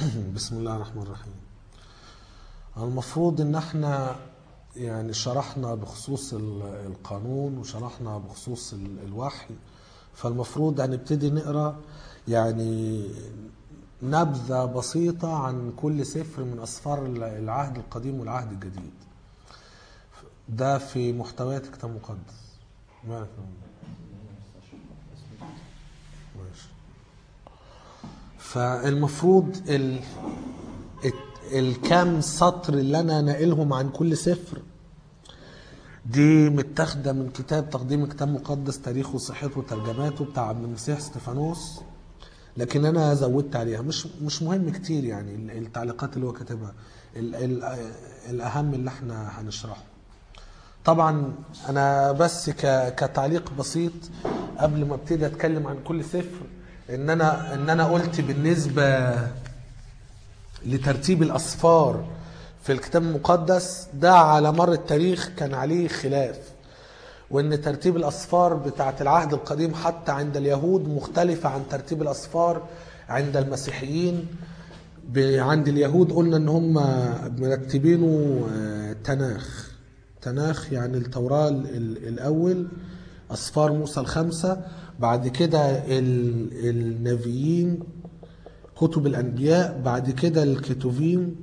بسم الله الرحمن الرحيم المفروض ان احنا يعني شرحنا بخصوص ال- القانون وشرحنا بخصوص ال- الوحي فالمفروض هنبتدي نقرا يعني نبذة بسيطة عن كل سفر من أسفار العهد القديم والعهد الجديد ده في محتويات الكتاب المقدس مالك يا عم؟ ماشي فالمفروض ال... الت- الكام سطر اللي انا ناقلهم عن كل سفر دي متاخده من كتاب تقديم كتاب مقدس تاريخه وصحته وترجماته بتاع عبد المسيح استفانوس لكن انا زودت عليها مش مش مهم كتير يعني ال- التعليقات اللي هو كاتبها ال... ال... الاهم اللي احنا هنشرحه طبعا انا بس ك... كتعليق بسيط قبل ما ابتدي اتكلم عن كل سفر ان انا ان انا قلت بالنسبه لترتيب الاسفار في الكتاب المقدس ده على مر التاريخ كان عليه خلاف وان ترتيب الاسفار بتاعه العهد القديم حتى عند اليهود مختلفه عن ترتيب الاسفار عند المسيحيين ب- عند اليهود قلنا ان هم مرتبينه آه، تناخ تناخ يعني التوراة ال- ال- الأول أسفار موسى الخمسة بعد كده ال- النبيين كتب الأنبياء بعد كده الكتوفين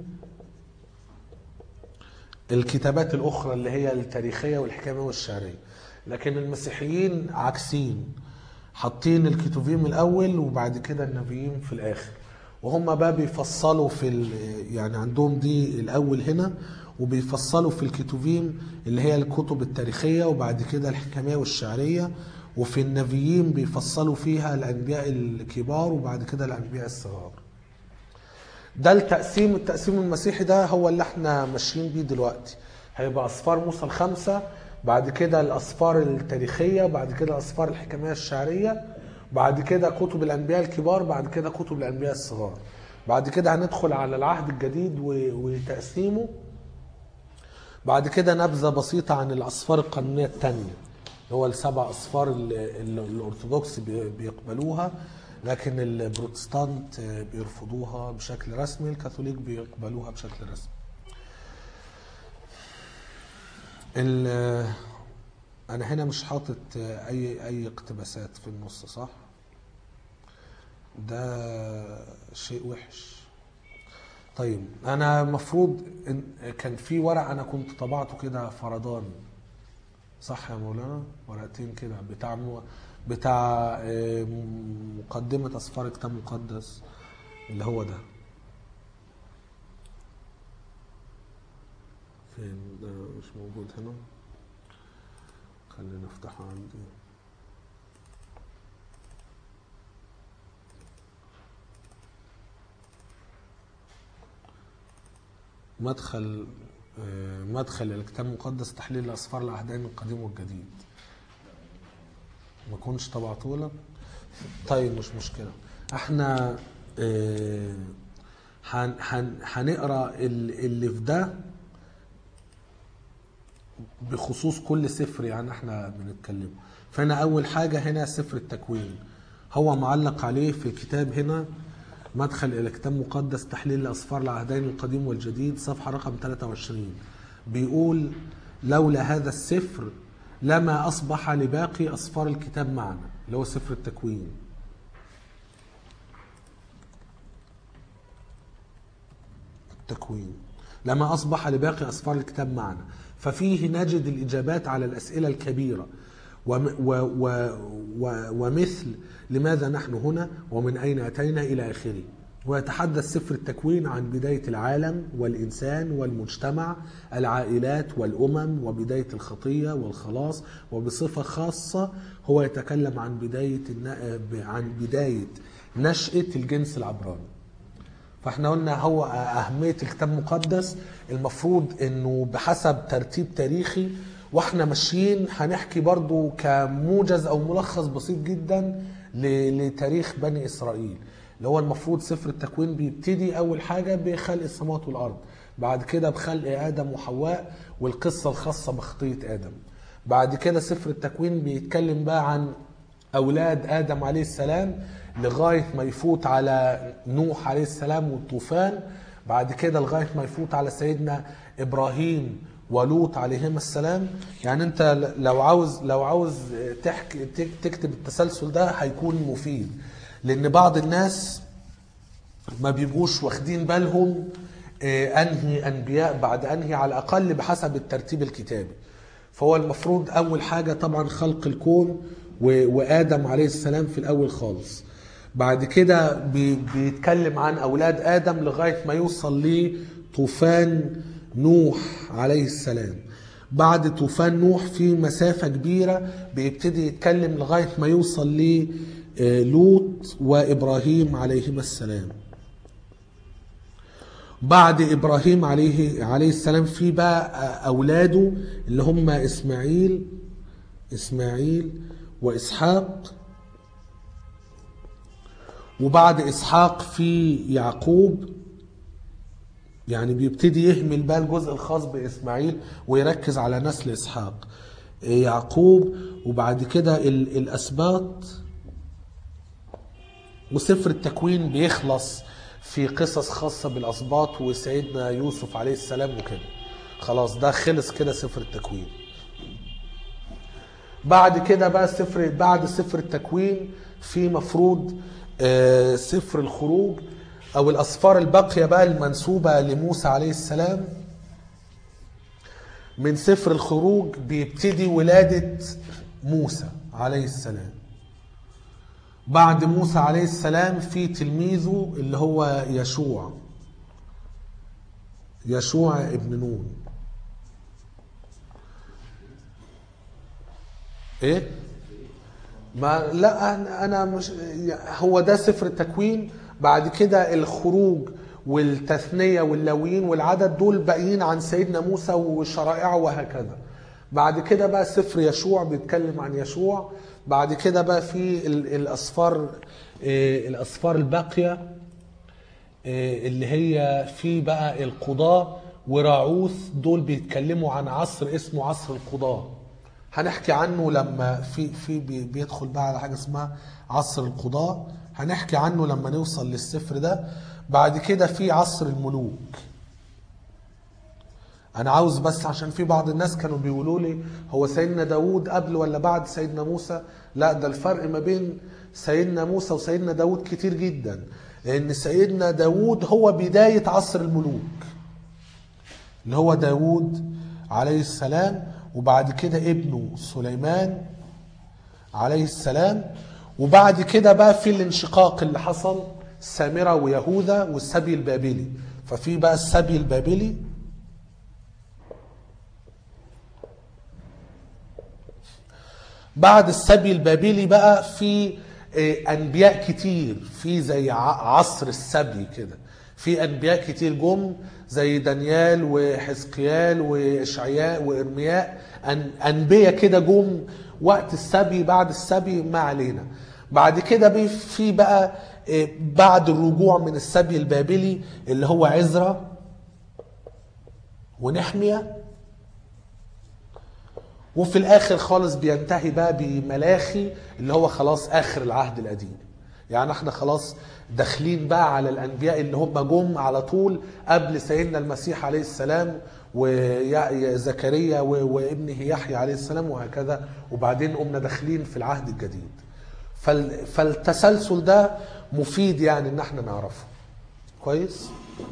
الكتابات الأخرى اللي هي التاريخية والحكامية والشعرية لكن المسيحيين عكسين حاطين الكتوفيم الأول وبعد كده النبيين في الآخر وهم بقى بيفصلوا في ال- يعني عندهم دي الأول هنا وبيفصلوا في الكتوفيم اللي هي الكتب التاريخية وبعد كده الحكامية والشعرية وفي النبيين بيفصلوا فيها الأنبياء الكبار وبعد كده الأنبياء الصغار ده التقسيم التقسيم المسيحي ده هو اللي احنا ماشيين بيه دلوقتي هيبقى أسفار موسى الخمسة بعد كده الأسفار التاريخية بعد كده الأسفار الحكمية الشعرية بعد كده كتب الأنبياء الكبار بعد كده كتب الأنبياء الصغار بعد كده هندخل على العهد الجديد و- وتقسيمه بعد كده نبذة بسيطة عن الأسفار القانونية التانية اللي هو السبع أسفار اللي اللي الأرثوذكس بي- بيقبلوها لكن البروتستانت بيرفضوها بشكل رسمي الكاثوليك بيقبلوها بشكل رسمي ال- أنا هنا مش حاطط أي أي اقتباسات في النص صح؟ ده شيء وحش طيب انا المفروض إن- كان في ورق انا كنت طبعته كده فردان صح يا مولانا ورقتين كده بتاع مو... بتاع آه، مقدمة أسفار كتاب مقدس اللي هو ده فين ده مش موجود هنا خلينا نفتحه عندي مدخل آه، مدخل الكتاب المقدس تحليل الأسفار الأحداث القديم والجديد ما كنتش طبعته لك طيب مش مشكلة احنا آه، هن هن هنقرا ال- اللي في ده بخصوص كل سفر يعني احنا بنتكلم فانا اول حاجة هنا سفر التكوين هو معلق عليه في الكتاب هنا مدخل الى كتاب مقدس تحليل الاسفار العهدين القديم والجديد صفحة رقم 23 بيقول لولا هذا السفر لما اصبح لباقي اسفار الكتاب معنا اللي هو سفر التكوين التكوين لما أصبح لباقي أسفار الكتاب معنا ففيه نجد الإجابات على الأسئلة الكبيرة وم و و و ومثل لماذا نحن هنا ومن أين أتينا إلى آخره ويتحدث سفر التكوين عن بداية العالم والإنسان والمجتمع العائلات والأمم وبداية الخطية والخلاص وبصفة خاصة هو يتكلم عن بداية الن- عن بداية نشأة الجنس العبراني فاحنا قلنا هو أهمية الكتاب المقدس المفروض انه بحسب ترتيب تاريخي واحنا ماشيين هنحكي برضو كموجز او ملخص بسيط جدا ل- لتاريخ بني اسرائيل اللي هو المفروض سفر التكوين بيبتدي اول حاجة بخلق السماوات والارض بعد كده بخلق ادم وحواء والقصة الخاصة بخطية ادم بعد كده سفر التكوين بيتكلم بقى عن اولاد ادم عليه السلام لغايه ما يفوت على نوح عليه السلام والطوفان بعد كده لغايه ما يفوت على سيدنا ابراهيم ولوط عليهما السلام يعني انت لو عاوز لو عاوز تحكي تك- تكتب التسلسل ده هيكون مفيد لان بعض الناس ما بيبقوش واخدين بالهم آه، انهي انبياء بعد انهي على الاقل بحسب الترتيب الكتابي فهو المفروض اول حاجه طبعا خلق الكون و- وادم عليه السلام في الاول خالص بعد كده بي- بيتكلم عن اولاد ادم لغايه ما يوصل لطوفان نوح عليه السلام بعد طوفان نوح في مسافه كبيره بيبتدي يتكلم لغايه ما يوصل لوط وابراهيم عليهما السلام بعد ابراهيم عليه عليه السلام في بقى اولاده اللي هم اسماعيل اسماعيل واسحاق وبعد اسحاق في يعقوب يعني بيبتدي يهمل بقى الجزء الخاص باسماعيل ويركز على نسل اسحاق يعقوب وبعد كده ال- الاسباط وسفر التكوين بيخلص في قصص خاصة بالأسباط وسيدنا يوسف عليه السلام وكده خلاص ده خلص كده سفر التكوين بعد كده بقى سفر بعد سفر التكوين في مفروض آه، سفر الخروج أو الأسفار الباقية بقى المنسوبة لموسى عليه السلام من سفر الخروج بيبتدي ولادة موسى عليه السلام بعد موسى عليه السلام في تلميذه اللي هو يشوع يشوع ابن نون ايه ما لا أنا- انا مش هو ده سفر التكوين بعد كده الخروج والتثنية واللاويين والعدد دول باقيين عن سيدنا موسى وشرائعه وهكذا بعد كده بقى سفر يشوع بيتكلم عن يشوع بعد كده بقى في ال- الاسفار آه، الاسفار الباقيه آه، اللي هي في بقى القضاة وراعوث دول بيتكلموا عن عصر اسمه عصر القضاة هنحكي عنه لما في في بي- بيدخل بقى على حاجه اسمها عصر القضاة هنحكي عنه لما نوصل للسفر ده بعد كده في عصر الملوك انا عاوز بس عشان في بعض الناس كانوا بيقولوا لي هو سيدنا داود قبل ولا بعد سيدنا موسى لا ده الفرق ما بين سيدنا موسى وسيدنا داود كتير جدا لان سيدنا داود هو بداية عصر الملوك اللي هو داود عليه السلام وبعد كده ابنه سليمان عليه السلام وبعد كده بقى في الانشقاق اللي حصل سامرة ويهوذا والسبي البابلي ففي بقى السبي البابلي بعد السبي البابلي بقى في آه، انبياء كتير في زي ع- عصر السبي كده في انبياء كتير جم زي دانيال وحزقيال واشعياء وارمياء أن- انبياء كده جم وقت السبي بعد السبي ما علينا بعد كده بي- في بقى آه، بعد الرجوع من السبي البابلي اللي هو عزرا ونحميه وفي الاخر خالص بينتهي بقى بملاخي اللي هو خلاص اخر العهد القديم يعني احنا خلاص داخلين بقى على الانبياء اللي هم جم على طول قبل سيدنا المسيح عليه السلام وزكريا وابنه يحيى عليه السلام وهكذا وبعدين قمنا داخلين في العهد الجديد فال- فالتسلسل ده مفيد يعني ان احنا نعرفه كويس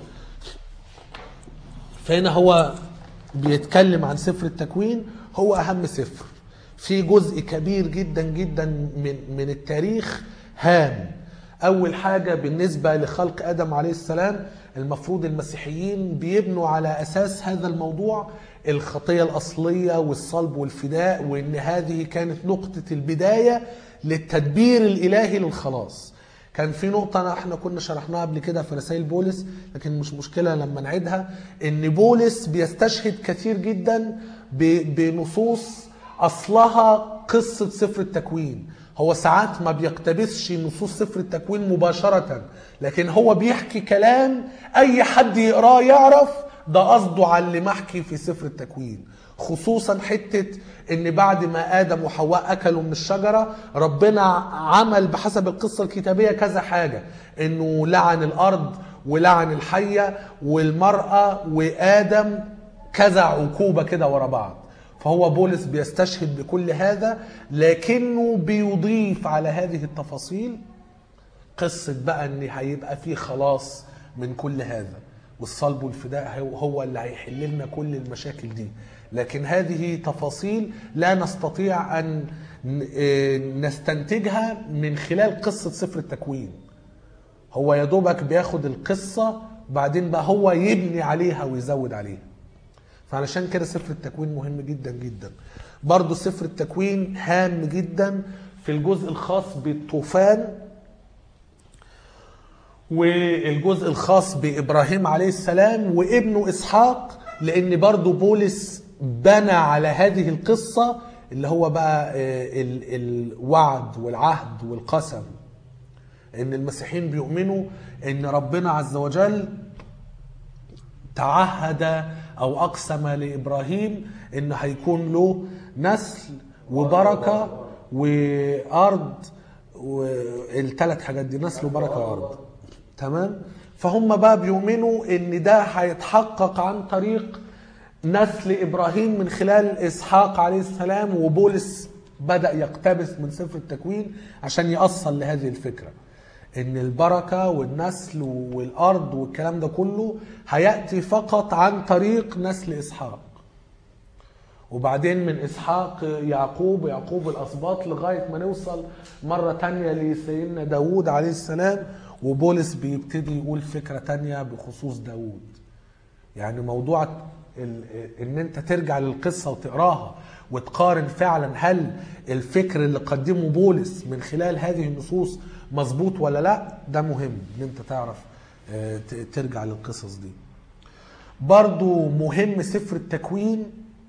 فهنا هو بيتكلم عن سفر التكوين هو اهم سفر في جزء كبير جدا جدا من من التاريخ هام اول حاجه بالنسبه لخلق ادم عليه السلام المفروض المسيحيين بيبنوا على اساس هذا الموضوع الخطيه الاصليه والصلب والفداء وان هذه كانت نقطه البدايه للتدبير الالهي للخلاص كان في نقطة احنا كنا شرحناها قبل كده في رسائل بولس لكن مش مشكلة لما نعيدها ان بولس بيستشهد كثير جدا ب- بنصوص اصلها قصة سفر التكوين هو ساعات ما بيقتبسش نصوص سفر التكوين مباشرة لكن هو بيحكي كلام اي حد يقراه يعرف ده قصده على اللي محكي في سفر التكوين خصوصا حتة ان بعد ما ادم وحواء اكلوا من الشجرة ربنا عمل بحسب القصة الكتابية كذا حاجة انه لعن الارض ولعن الحية والمرأة وادم كذا عقوبة كده ورا بعض فهو بولس بيستشهد بكل هذا لكنه بيضيف على هذه التفاصيل قصة بقى ان هيبقى في خلاص من كل هذا والصلب والفداء هو- هو اللي هيحل لنا كل المشاكل دي لكن هذه تفاصيل لا نستطيع ان ن- آه، نستنتجها من خلال قصة سفر التكوين هو يا دوبك بياخد القصة بعدين بقى هو يبني عليها ويزود عليها فعلشان كده سفر التكوين مهم جدا جدا برضو سفر التكوين هام جدا في الجزء الخاص بالطوفان والجزء الخاص بإبراهيم عليه السلام وابنه إسحاق لأن برضو بولس بنى على هذه القصة اللي هو بقى آه، ال- الوعد والعهد والقسم ان المسيحيين بيؤمنوا ان ربنا عز وجل تعهد او اقسم لابراهيم ان هيكون له نسل وبركه وارض والثلاث حاجات دي نسل وبركه وارض تمام فهم بقى بيؤمنوا ان ده هيتحقق عن طريق نسل ابراهيم من خلال اسحاق عليه السلام وبولس بدا يقتبس من سفر التكوين عشان يأصل لهذه الفكره ان البركه والنسل والارض والكلام ده كله هياتي فقط عن طريق نسل اسحاق وبعدين من اسحاق يعقوب ويعقوب الاسباط لغايه ما نوصل مره تانية لسيدنا داوود عليه السلام وبولس بيبتدي يقول فكره تانية بخصوص داوود يعني موضوع ال- ان انت ترجع للقصه وتقراها وتقارن فعلا هل الفكر اللي قدمه بولس من خلال هذه النصوص مظبوط ولا لا ده مهم ان انت تعرف آه، ت- ترجع للقصص دي برضو مهم سفر التكوين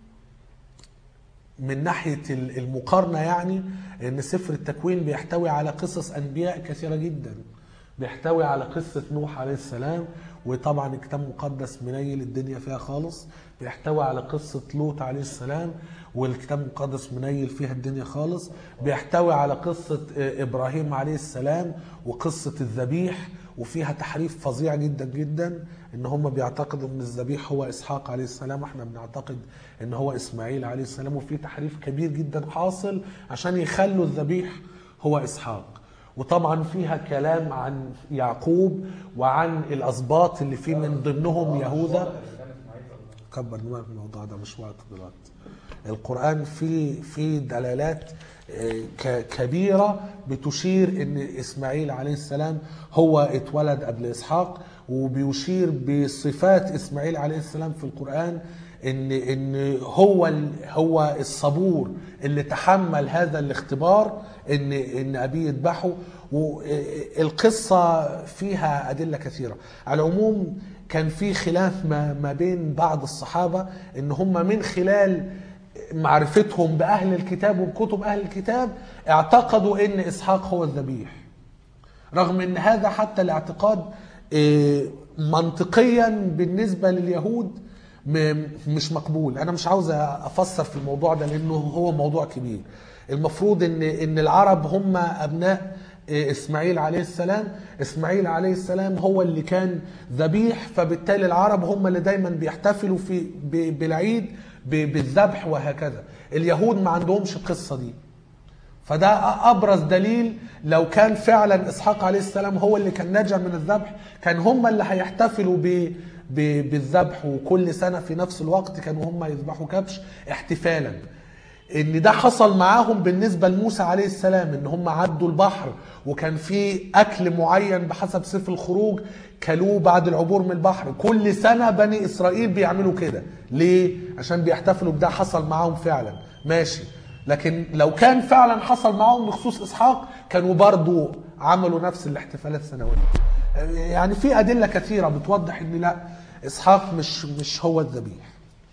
من ناحية ال- المقارنة يعني ان سفر التكوين بيحتوي على قصص انبياء كثيرة جدا بيحتوي على قصة نوح عليه السلام وطبعا الكتاب المقدس منيل الدنيا فيها خالص بيحتوي على قصة لوط عليه السلام والكتاب المقدس منيل فيها الدنيا خالص بيحتوي على قصة آه، إبراهيم عليه السلام وقصة الذبيح وفيها تحريف فظيع جدا جدا ان هم بيعتقدوا ان الذبيح هو اسحاق عليه السلام واحنا بنعتقد ان هو اسماعيل عليه السلام وفي تحريف كبير جدا حاصل عشان يخلوا الذبيح هو اسحاق وطبعا فيها كلام عن يعقوب وعن الاسباط اللي فيه من ضمنهم يهوذا كبر دماغك من الموضوع ده مش وقت دلوقتي القرآن فيه فيه دلالات آه، ك- كبيرة بتشير ان اسماعيل عليه السلام هو اتولد قبل اسحاق وبيشير بصفات اسماعيل عليه السلام في القرآن ان ان هو ال- هو الصبور اللي تحمل هذا الاختبار ان ان ابيه يذبحه والقصه فيها ادله كثيره على العموم كان في خلاف ما ما بين بعض الصحابه ان هم من خلال معرفتهم باهل الكتاب وبكتب اهل الكتاب اعتقدوا ان اسحاق هو الذبيح رغم ان هذا حتى الاعتقاد آه، منطقيا بالنسبه لليهود م- مش مقبول انا مش عاوز افسر في الموضوع ده لانه هو موضوع كبير المفروض ان ان العرب هم ابناء آه، اسماعيل عليه السلام اسماعيل عليه السلام هو اللي كان ذبيح فبالتالي العرب هم اللي دايما بيحتفلوا في ب- بالعيد ب- بالذبح وهكذا اليهود ما عندهمش القصه دي فده ابرز دليل لو كان فعلا اسحاق عليه السلام هو اللي كان نجا من الذبح كان هم اللي هيحتفلوا ب ب- بالذبح وكل سنه في نفس الوقت كانوا هم يذبحوا كبش احتفالا ان ده حصل معاهم بالنسبه لموسى عليه السلام ان هم عدوا البحر وكان في اكل معين بحسب سفر الخروج كلوه بعد العبور من البحر كل سنه بني اسرائيل بيعملوا كده ليه عشان بيحتفلوا بده حصل معاهم فعلا ماشي لكن لو كان فعلا حصل معاهم بخصوص اسحاق كانوا برضو عملوا نفس الاحتفالات السنويه يعني في ادله كثيره بتوضح ان لا اسحاق مش مش هو الذبيح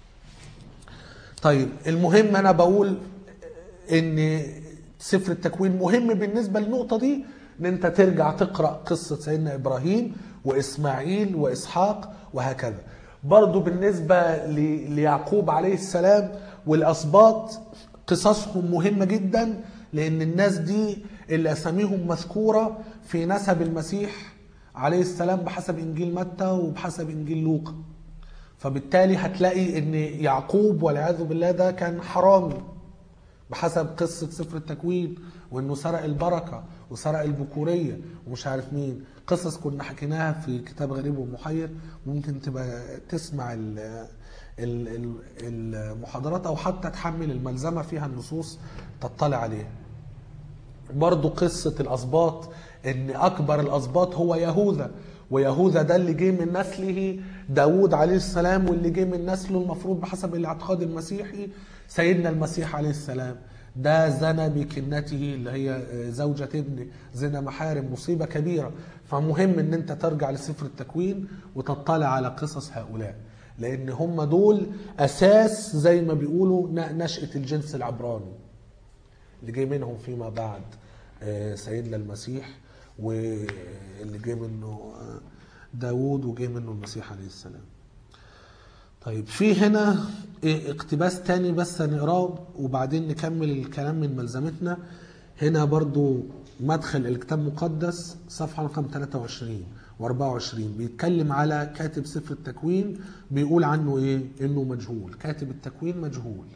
طيب المهم انا بقول ان سفر التكوين مهم بالنسبه للنقطه دي ان انت ترجع تقرا قصه سيدنا ابراهيم واسماعيل واسحاق وهكذا برضو بالنسبة ل- ليعقوب عليه السلام والأسباط قصصهم مهمة جدا لأن الناس دي اللي أساميهم مذكورة في نسب المسيح عليه السلام بحسب إنجيل متى وبحسب إنجيل لوقا فبالتالي هتلاقي ان يعقوب والعياذ بالله ده كان حرامي بحسب قصة سفر التكوين وانه سرق البركة وسرق البكورية ومش عارف مين قصص كنا حكيناها في كتاب غريب ومحير ممكن تبقى تسمع ال ال- ال- المحاضرات او حتى تحمل الملزمة فيها النصوص تطلع عليها برضو قصة الأسباط إن أكبر الأسباط هو يهوذا ويهوذا ده اللي جه من نسله داود عليه السلام واللي جه من نسله المفروض بحسب الاعتقاد المسيحي سيدنا المسيح عليه السلام ده زنى بكنته اللي هي زوجة ابنه زنا محارم مصيبة كبيرة فمهم ان انت ترجع لسفر التكوين وتطلع على قصص هؤلاء لان هم دول اساس زي ما بيقولوا نشأة الجنس العبراني اللي جاي منهم فيما بعد آه، سيدنا المسيح واللي جاي منه آه، داوود وجاي منه المسيح عليه السلام طيب في هنا إيه اقتباس تاني بس هنقراه وبعدين نكمل الكلام من ملزمتنا هنا برضو مدخل الكتاب المقدس صفحة رقم 23 و24 بيتكلم على كاتب سفر التكوين بيقول عنه ايه انه مجهول كاتب التكوين مجهول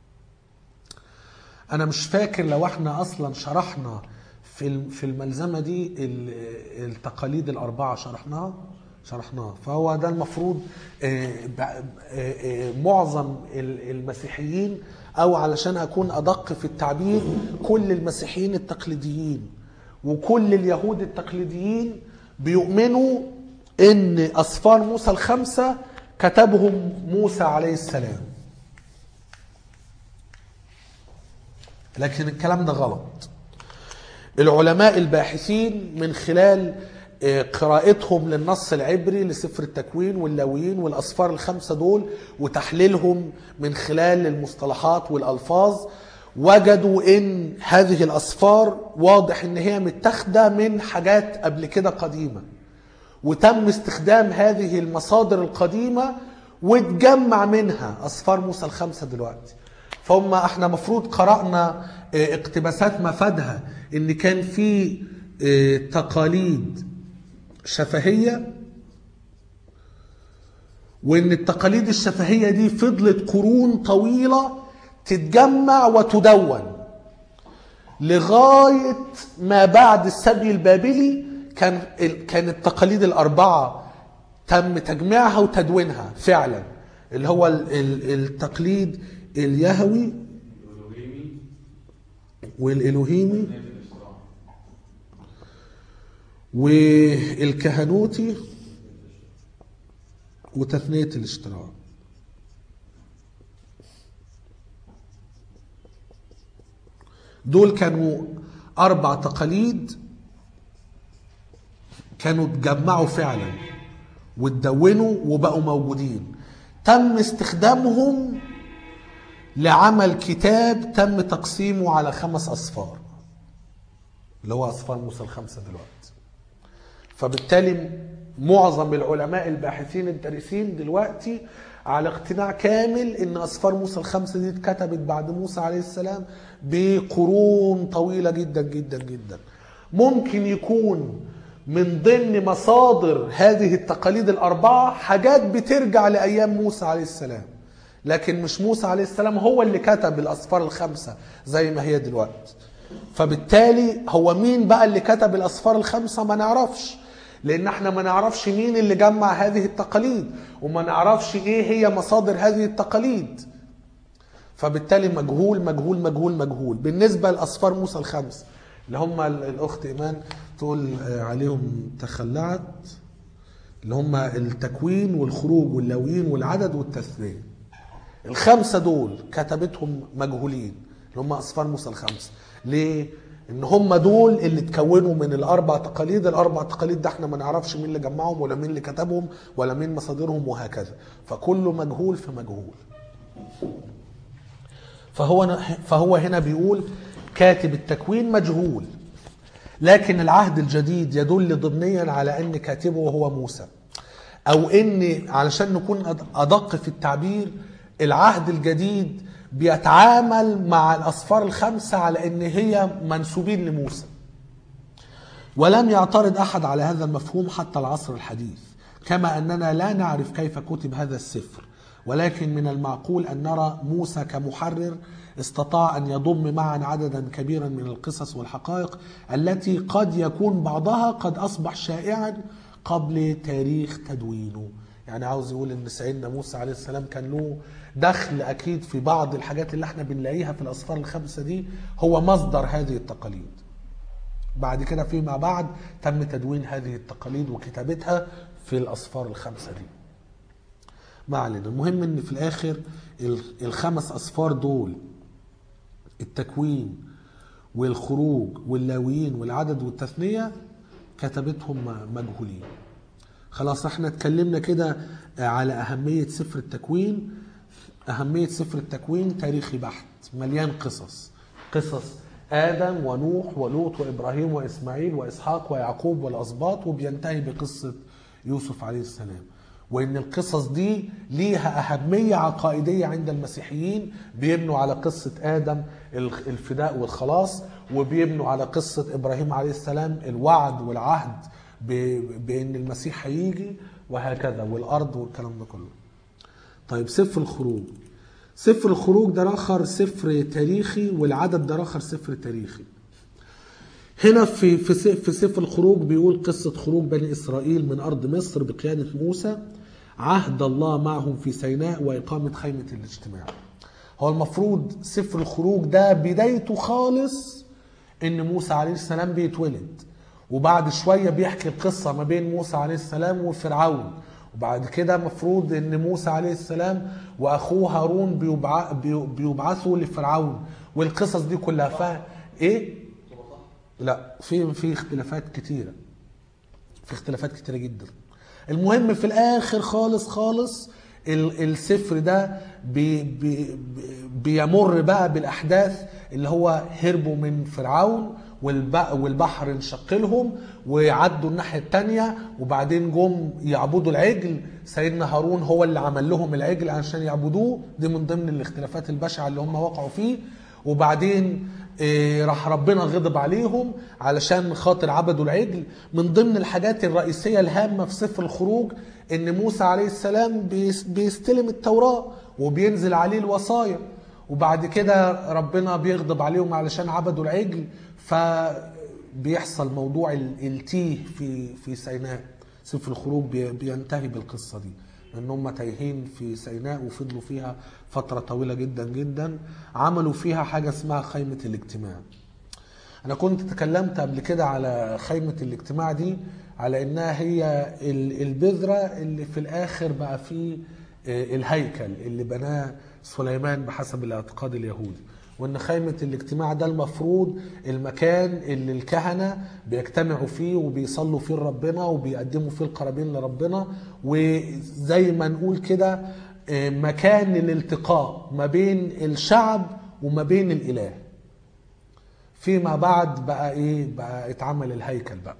انا مش فاكر لو احنا اصلا شرحنا في الم- في الملزمه دي ال- التقاليد الاربعه شرحناها شرحناها فهو ده المفروض آه، ب- آه، آه، معظم ال- المسيحيين او علشان اكون ادق في التعبير كل المسيحيين التقليديين وكل اليهود التقليديين بيؤمنوا ان اسفار موسى الخمسه كتبهم موسى عليه السلام لكن الكلام ده غلط العلماء الباحثين من خلال آه، قراءتهم للنص العبري لسفر التكوين واللاويين والأسفار الخمسة دول وتحليلهم من خلال المصطلحات والألفاظ وجدوا ان هذه الأسفار واضح ان هي متاخدة من حاجات قبل كده قديمة وتم استخدام هذه المصادر القديمة وتجمع منها أسفار موسى الخمسة دلوقتي فهم احنا مفروض قرأنا اه، اقتباسات مفادها ان كان في اه، تقاليد شفهية وان التقاليد الشفهية دي فضلت قرون طويلة تتجمع وتدون لغاية ما بعد السبي البابلي كان كان التقاليد الأربعة تم تجميعها وتدوينها فعلا اللي هو ال- ال- التقليد اليهوي الألوهيمي والإلوهيمي نافي الإشراع والكهنوتي وتثنية الاشتراك دول كانوا أربع تقاليد كانوا اتجمعوا فعلا واتدونوا وبقوا موجودين تم استخدامهم لعمل كتاب تم تقسيمه على خمس أصفار اللي هو أصفار موسى الخمسة دلوقتي فبالتالي معظم العلماء الباحثين الدارسين دلوقتي على اقتناع كامل ان اسفار موسى الخمسه دي اتكتبت بعد موسى عليه السلام بقرون طويله جدا جدا جدا ممكن يكون من ضمن مصادر هذه التقاليد الاربعه حاجات بترجع لايام موسى عليه السلام لكن مش موسى عليه السلام هو اللي كتب الاسفار الخمسه زي ما هي دلوقتي فبالتالي هو مين بقى اللي كتب الاسفار الخمسه ما نعرفش لان احنا ما نعرفش مين اللي جمع هذه التقاليد وما نعرفش ايه هي مصادر هذه التقاليد فبالتالي مجهول مجهول مجهول مجهول بالنسبه لاسفار موسى الخمس اللي هم ال- الاخت ايمان تقول آه، عليهم تخلعت اللي هم التكوين والخروج واللاويين والعدد والتثنيه الخمسه دول كتبتهم مجهولين اللي هم اسفار موسى الخمسه ليه ان هم دول اللي اتكونوا من الاربع تقاليد الاربع تقاليد ده احنا ما نعرفش مين اللي جمعهم ولا مين اللي كتبهم ولا مين مصادرهم وهكذا فكله مجهول في مجهول فهو فهو هنا بيقول كاتب التكوين مجهول لكن العهد الجديد يدل ضمنيا على ان كاتبه هو موسى او ان علشان نكون أد- ادق في التعبير العهد الجديد بيتعامل مع الاسفار الخمسه على ان هي منسوبين لموسى ولم يعترض احد على هذا المفهوم حتى العصر الحديث كما اننا لا نعرف كيف كتب هذا السفر ولكن من المعقول ان نرى موسى كمحرر استطاع ان يضم معا عددا كبيرا من القصص والحقائق التي قد يكون بعضها قد اصبح شائعا قبل تاريخ تدوينه يعني عاوز يقول ان سيدنا موسى عليه السلام كان له دخل اكيد في بعض الحاجات اللي احنا بنلاقيها في الاسفار الخمسه دي هو مصدر هذه التقاليد بعد كده فيما بعد تم تدوين هذه التقاليد وكتابتها في الأسفار الخمسة دي ما علينا المهم ان في الاخر ال- الخمس اسفار دول التكوين والخروج واللاويين والعدد والتثنية كتبتهم م- مجهولين خلاص احنا اتكلمنا كده على أهمية سفر التكوين أهمية سفر التكوين تاريخي بحت مليان قصص قصص آدم ونوح ولوط وإبراهيم وإسماعيل وإسحاق ويعقوب والأسباط وبينتهي بقصة يوسف عليه السلام وإن القصص دي ليها أهمية عقائدية عند المسيحيين بيبنوا على قصة آدم الخ- الفداء والخلاص وبيبنوا على قصة إبراهيم عليه السلام الوعد والعهد ب- بأن المسيح هيجي وهكذا والأرض والكلام ده كله طيب سفر الخروج سفر الخروج ده آخر سفر تاريخي والعدد ده آخر سفر تاريخي هنا في في س- في سفر الخروج بيقول قصة خروج بني إسرائيل من أرض مصر بقيادة موسى عهد الله معهم في سيناء وإقامة خيمة الاجتماع هو المفروض سفر الخروج ده بدايته خالص إن موسى عليه السلام بيتولد وبعد شوية بيحكي القصة ما بين موسى عليه السلام وفرعون وبعد كده مفروض ان موسى عليه السلام واخوه هارون بيبع... بي- بيبعثوا لفرعون والقصص دي كلها فا ايه لا في في اختلافات كتيره في اختلافات كتيره جدا المهم في الاخر خالص خالص ال- السفر ده بي بي بي- بيمر بقى بالاحداث اللي هو هربوا من فرعون والب- والبحر انشق لهم وعدوا الناحيه التانية وبعدين جم يعبدوا العجل سيدنا هارون هو اللي عمل لهم العجل عشان يعبدوه دي من ضمن الاختلافات البشعه اللي هم وقعوا فيه وبعدين إيه، راح ربنا غضب عليهم علشان خاطر عبدوا العجل من ضمن الحاجات الرئيسية الهامة في سفر الخروج ان موسى عليه السلام بيس- بيستلم التوراة وبينزل عليه الوصايا وبعد كده ربنا بيغضب عليهم علشان عبدوا العجل فبيحصل موضوع ال- التيه في في سيناء سفر الخروج بي- بينتهي بالقصة دي ان هم تايهين في سيناء وفضلوا فيها فترة طويلة جدا جدا عملوا فيها حاجة اسمها خيمة الاجتماع انا كنت تكلمت قبل كده على خيمة الاجتماع دي على انها هي ال- البذرة اللي في الاخر بقى فيه آه، الهيكل اللي بناه سليمان بحسب الاعتقاد اليهودي وان خيمة الاجتماع ده المفروض المكان اللي الكهنة بيجتمعوا فيه وبيصلوا فيه لربنا وبيقدموا فيه القرابين لربنا وزي ما نقول كده آه، مكان للالتقاء ما بين الشعب وما بين الاله فيما بعد بقى ايه بقى اتعمل الهيكل بقى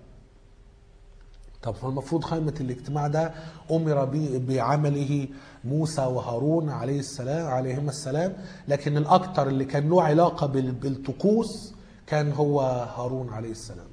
طب فالمفروض خيمة الاجتماع ده أمر بي- بعمله موسى وهارون عليه السلام عليهما السلام لكن الأكثر اللي كان له علاقة بال- بالطقوس كان هو هارون عليه السلام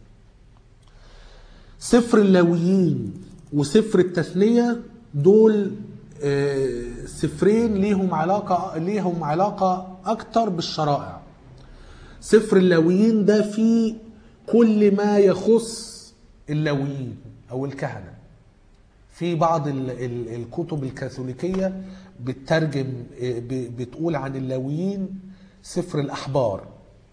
سفر اللاويين وسفر التثنية دول آه، سفرين ليهم علاقة ليهم علاقة أكتر بالشرائع سفر اللاويين ده فيه كل ما يخص اللاويين او الكهنه في بعض ال- ال- الكتب الكاثوليكيه بتترجم ب- بتقول عن اللاويين سفر الاحبار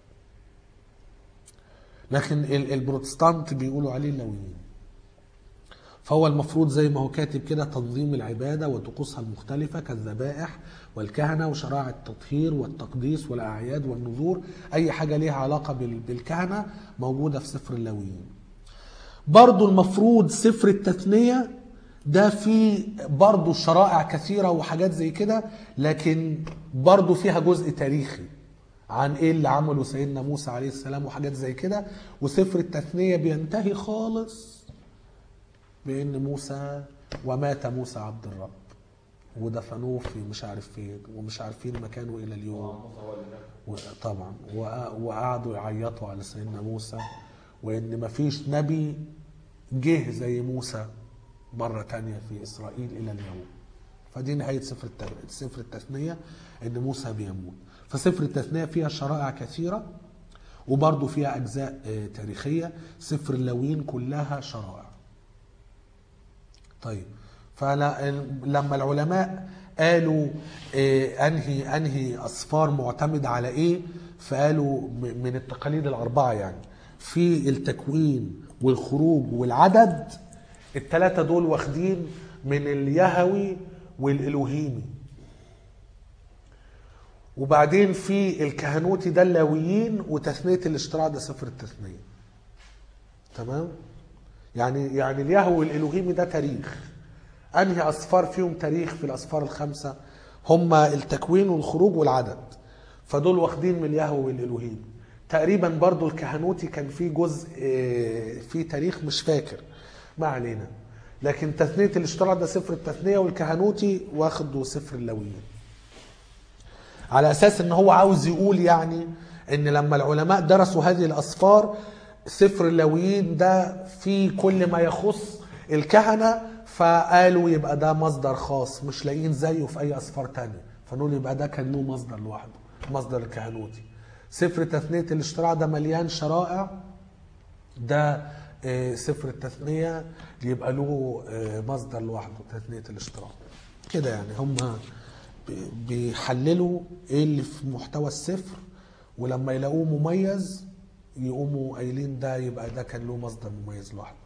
لكن ال- البروتستانت بيقولوا عليه اللاويين فهو المفروض زي ما هو كاتب كده تنظيم العبادة وطقوسها المختلفة كالذبائح والكهنة وشرائع التطهير والتقديس والأعياد والنذور أي حاجة ليها علاقة بال- بالكهنة موجودة في سفر اللاويين برضو المفروض سفر التثنية ده فيه برضو شرائع كثيرة وحاجات زي كده لكن برضو فيها جزء تاريخي عن ايه اللي عمله سيدنا موسى عليه السلام وحاجات زي كده وسفر التثنية بينتهي خالص بان موسى ومات موسى عبد الرب ودفنوه في مش عارف فين ومش عارفين مكانه الى اليوم طبعا وق- وقعدوا يعيطوا على سيدنا موسى وان مفيش نبي جه زي موسى مرة تانية في إسرائيل إلى اليوم فدي نهاية سفر الت- سفر التثنية إن موسى بيموت فسفر التثنية فيها شرائع كثيرة وبرضه فيها أجزاء آه، تاريخية سفر اللاويين كلها شرائع طيب فلما العلماء قالوا آه، انهي انهي اصفار معتمد على ايه فقالوا م- من التقاليد الاربعه يعني في التكوين والخروج والعدد الثلاثه دول واخدين من اليهوي والالوهيمي وبعدين في الكهنوتي ده اللاويين وتثنيه الاشتراع ده سفر التثنيه تمام يعني يعني اليهوي والالوهيمي ده تاريخ انهي اصفار فيهم تاريخ في الاصفار الخمسه هما التكوين والخروج والعدد فدول واخدين من اليهوي والالوهيمي تقريبا برضو الكهنوتي كان فيه جزء آه، فيه تاريخ مش فاكر ما علينا لكن تثنيه الاشتراع ده سفر التثنيه والكهنوتي واخده سفر اللاويين على اساس ان هو عاوز يقول يعني ان لما العلماء درسوا هذه الاصفار سفر اللاويين ده فيه كل ما يخص الكهنه فقالوا يبقى ده مصدر خاص مش لاقيين زيه في اي اصفار تانية فنقول يبقى ده كان له مصدر لوحده مصدر الكهنوتي سفر تثنيه الاشتراع ده مليان شرائع ده آه، سفر التثنية يبقى له آه، مصدر لوحده تثنية الاشتراك كده يعني هم بي- بيحللوا ايه اللي في محتوى السفر ولما يلاقوه مميز يقوموا قايلين ده يبقى ده كان له مصدر مميز لوحده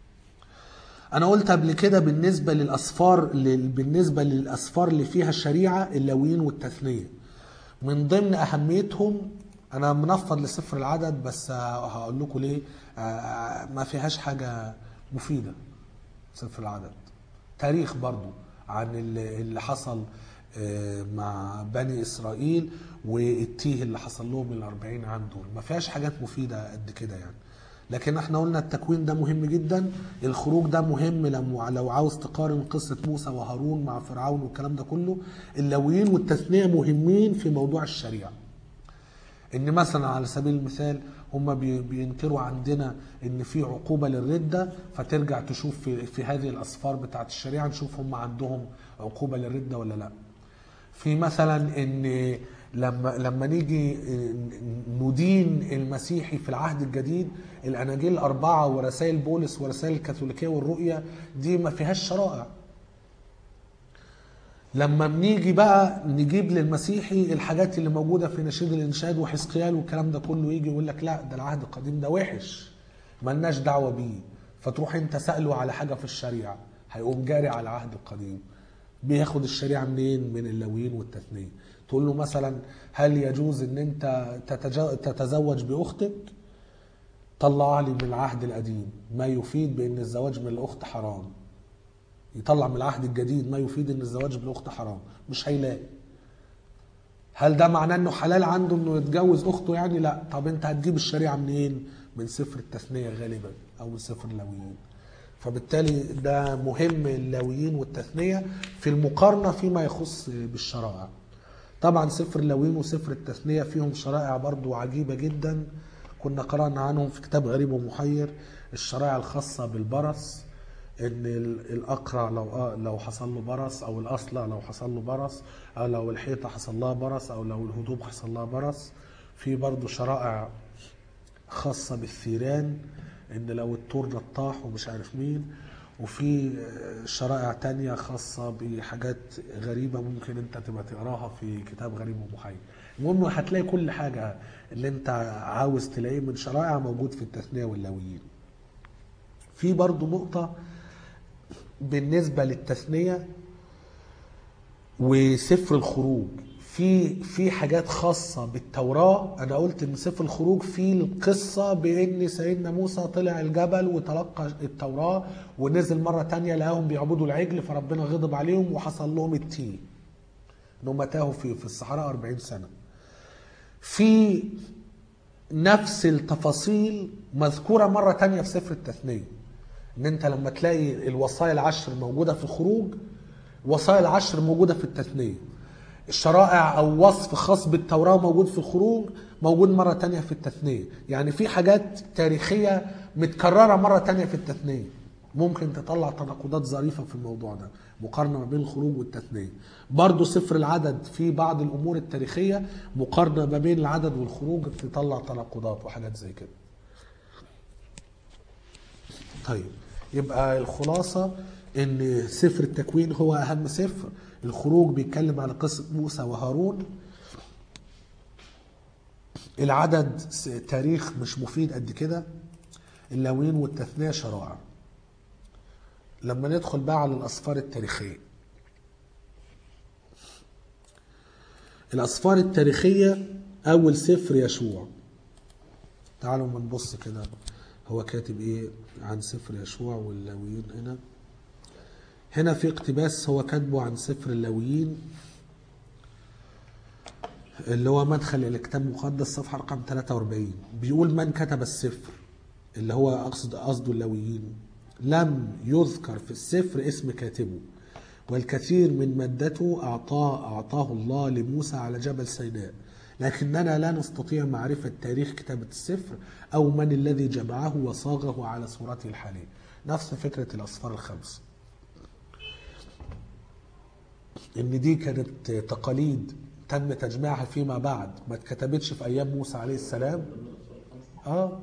انا قلت قبل كده بالنسبه للاصفار لل- بالنسبه للاصفار اللي فيها الشريعه اللاويين والتثنيه من ضمن اهميتهم انا منفض لسفر العدد بس هقول لكم ليه آه، ما فيهاش حاجه مفيده سفر العدد تاريخ برضو عن اللي اللي حصل آه، مع بني اسرائيل والتيه اللي حصل لهم الأربعين عام دول ما فيهاش حاجات مفيده قد كده يعني لكن احنا قلنا التكوين ده مهم جدا الخروج ده مهم لما لو عاوز تقارن قصة موسى وهارون مع فرعون والكلام ده كله اللاويين والتثنية مهمين في موضوع الشريعة ان مثلا على سبيل المثال هم بي- بينكروا عندنا ان في عقوبة للردة فترجع تشوف في, في هذه الاسفار بتاعت الشريعة نشوف هم عندهم عقوبة للردة ولا لا في مثلا ان لما لما نيجي ندين المسيحي في العهد الجديد الاناجيل الاربعه ورسائل بولس ورسائل الكاثوليكيه والرؤيه دي ما فيهاش شرائع لما بنيجي بقى نجيب للمسيحي الحاجات اللي موجوده في نشيد الانشاد وحزقيال والكلام ده كله يجي يقول لك لا ده العهد القديم ده وحش ملناش دعوه بيه فتروح انت ساله على حاجه في الشريعه هيقوم جاري على العهد القديم بياخد الشريعه منين من اللاويين والتثنيه تقول له مثلا هل يجوز ان انت تتجا- تتزوج باختك طلع لي من العهد القديم ما يفيد بان الزواج من الاخت حرام يطلع من العهد الجديد ما يفيد ان الزواج بالاخت حرام مش هيلاقي هل ده معناه انه حلال عنده انه يتجوز اخته يعني لا طب انت هتجيب الشريعه منين من سفر التثنيه غالبا او من سفر اللاويين فبالتالي ده مهم اللاويين والتثنيه في المقارنه فيما يخص بالشرائع طبعا سفر اللاويين وسفر التثنيه فيهم شرائع برضو عجيبه جدا كنا قرانا عنهم في كتاب غريب ومحير الشرائع الخاصه بالبرص ان ال- الاقرع لو آه لو حصل له برص او الاصلع لو حصل له برص او لو الحيطه حصل لها برص او لو الهدوم حصل لها برص في برضو شرائع خاصة بالثيران ان لو الطور نطاح ومش عارف مين وفي آه، شرائع تانية خاصة بحاجات غريبة ممكن انت تبقى تقراها في كتاب غريب ومحير المهم هتلاقي كل حاجة اللي انت عاوز تلاقيه من شرائع موجود في التثنية واللاويين في برضو نقطة بالنسبة للتثنية وسفر الخروج في في حاجات خاصة بالتوراة أنا قلت إن سفر الخروج فيه القصة بإن سيدنا موسى طلع الجبل وتلقى التوراة ونزل مرة تانية لقاهم بيعبدوا العجل فربنا غضب عليهم وحصل لهم التيه إن هم تاهوا في في الصحراء 40 سنة في نفس التفاصيل مذكورة مرة تانية في سفر التثنية ان انت لما تلاقي الوصايا العشر موجوده في الخروج الوصايا العشر موجوده في التثنيه الشرائع او وصف خاص بالتوراه موجود في الخروج موجود مره تانية في التثنيه يعني في حاجات تاريخيه متكرره مره تانية في التثنيه ممكن تطلع تناقضات ظريفه في الموضوع ده مقارنه ما بين الخروج والتثنيه برضو سفر العدد في بعض الامور التاريخيه مقارنه ما بين العدد والخروج تطلع تناقضات وحاجات زي كده طيب يبقى الخلاصة ان سفر التكوين هو اهم سفر الخروج بيتكلم على قصة موسى وهارون العدد س- تاريخ مش مفيد قد كده اللاويين والتثنية شرائع لما ندخل بقى على الأسفار التاريخية الأسفار التاريخية أول سفر يشوع تعالوا ما نبص كده هو كاتب ايه عن سفر يشوع واللاويين هنا هنا في اقتباس هو كاتبه عن سفر اللاويين اللي هو مدخل الى الكتاب المقدس صفحه رقم 43 بيقول من كتب السفر اللي هو اقصد قصده اللاويين لم يذكر في السفر اسم كاتبه والكثير من مادته اعطاه اعطاه الله لموسى على جبل سيناء لكننا لا نستطيع معرفة تاريخ كتابة السفر أو من الذي جمعه وصاغه على صورته الحالية نفس فكرة الأسفار الخمس إن دي كانت تقاليد تم تجميعها فيما بعد ما اتكتبتش في أيام موسى عليه السلام آه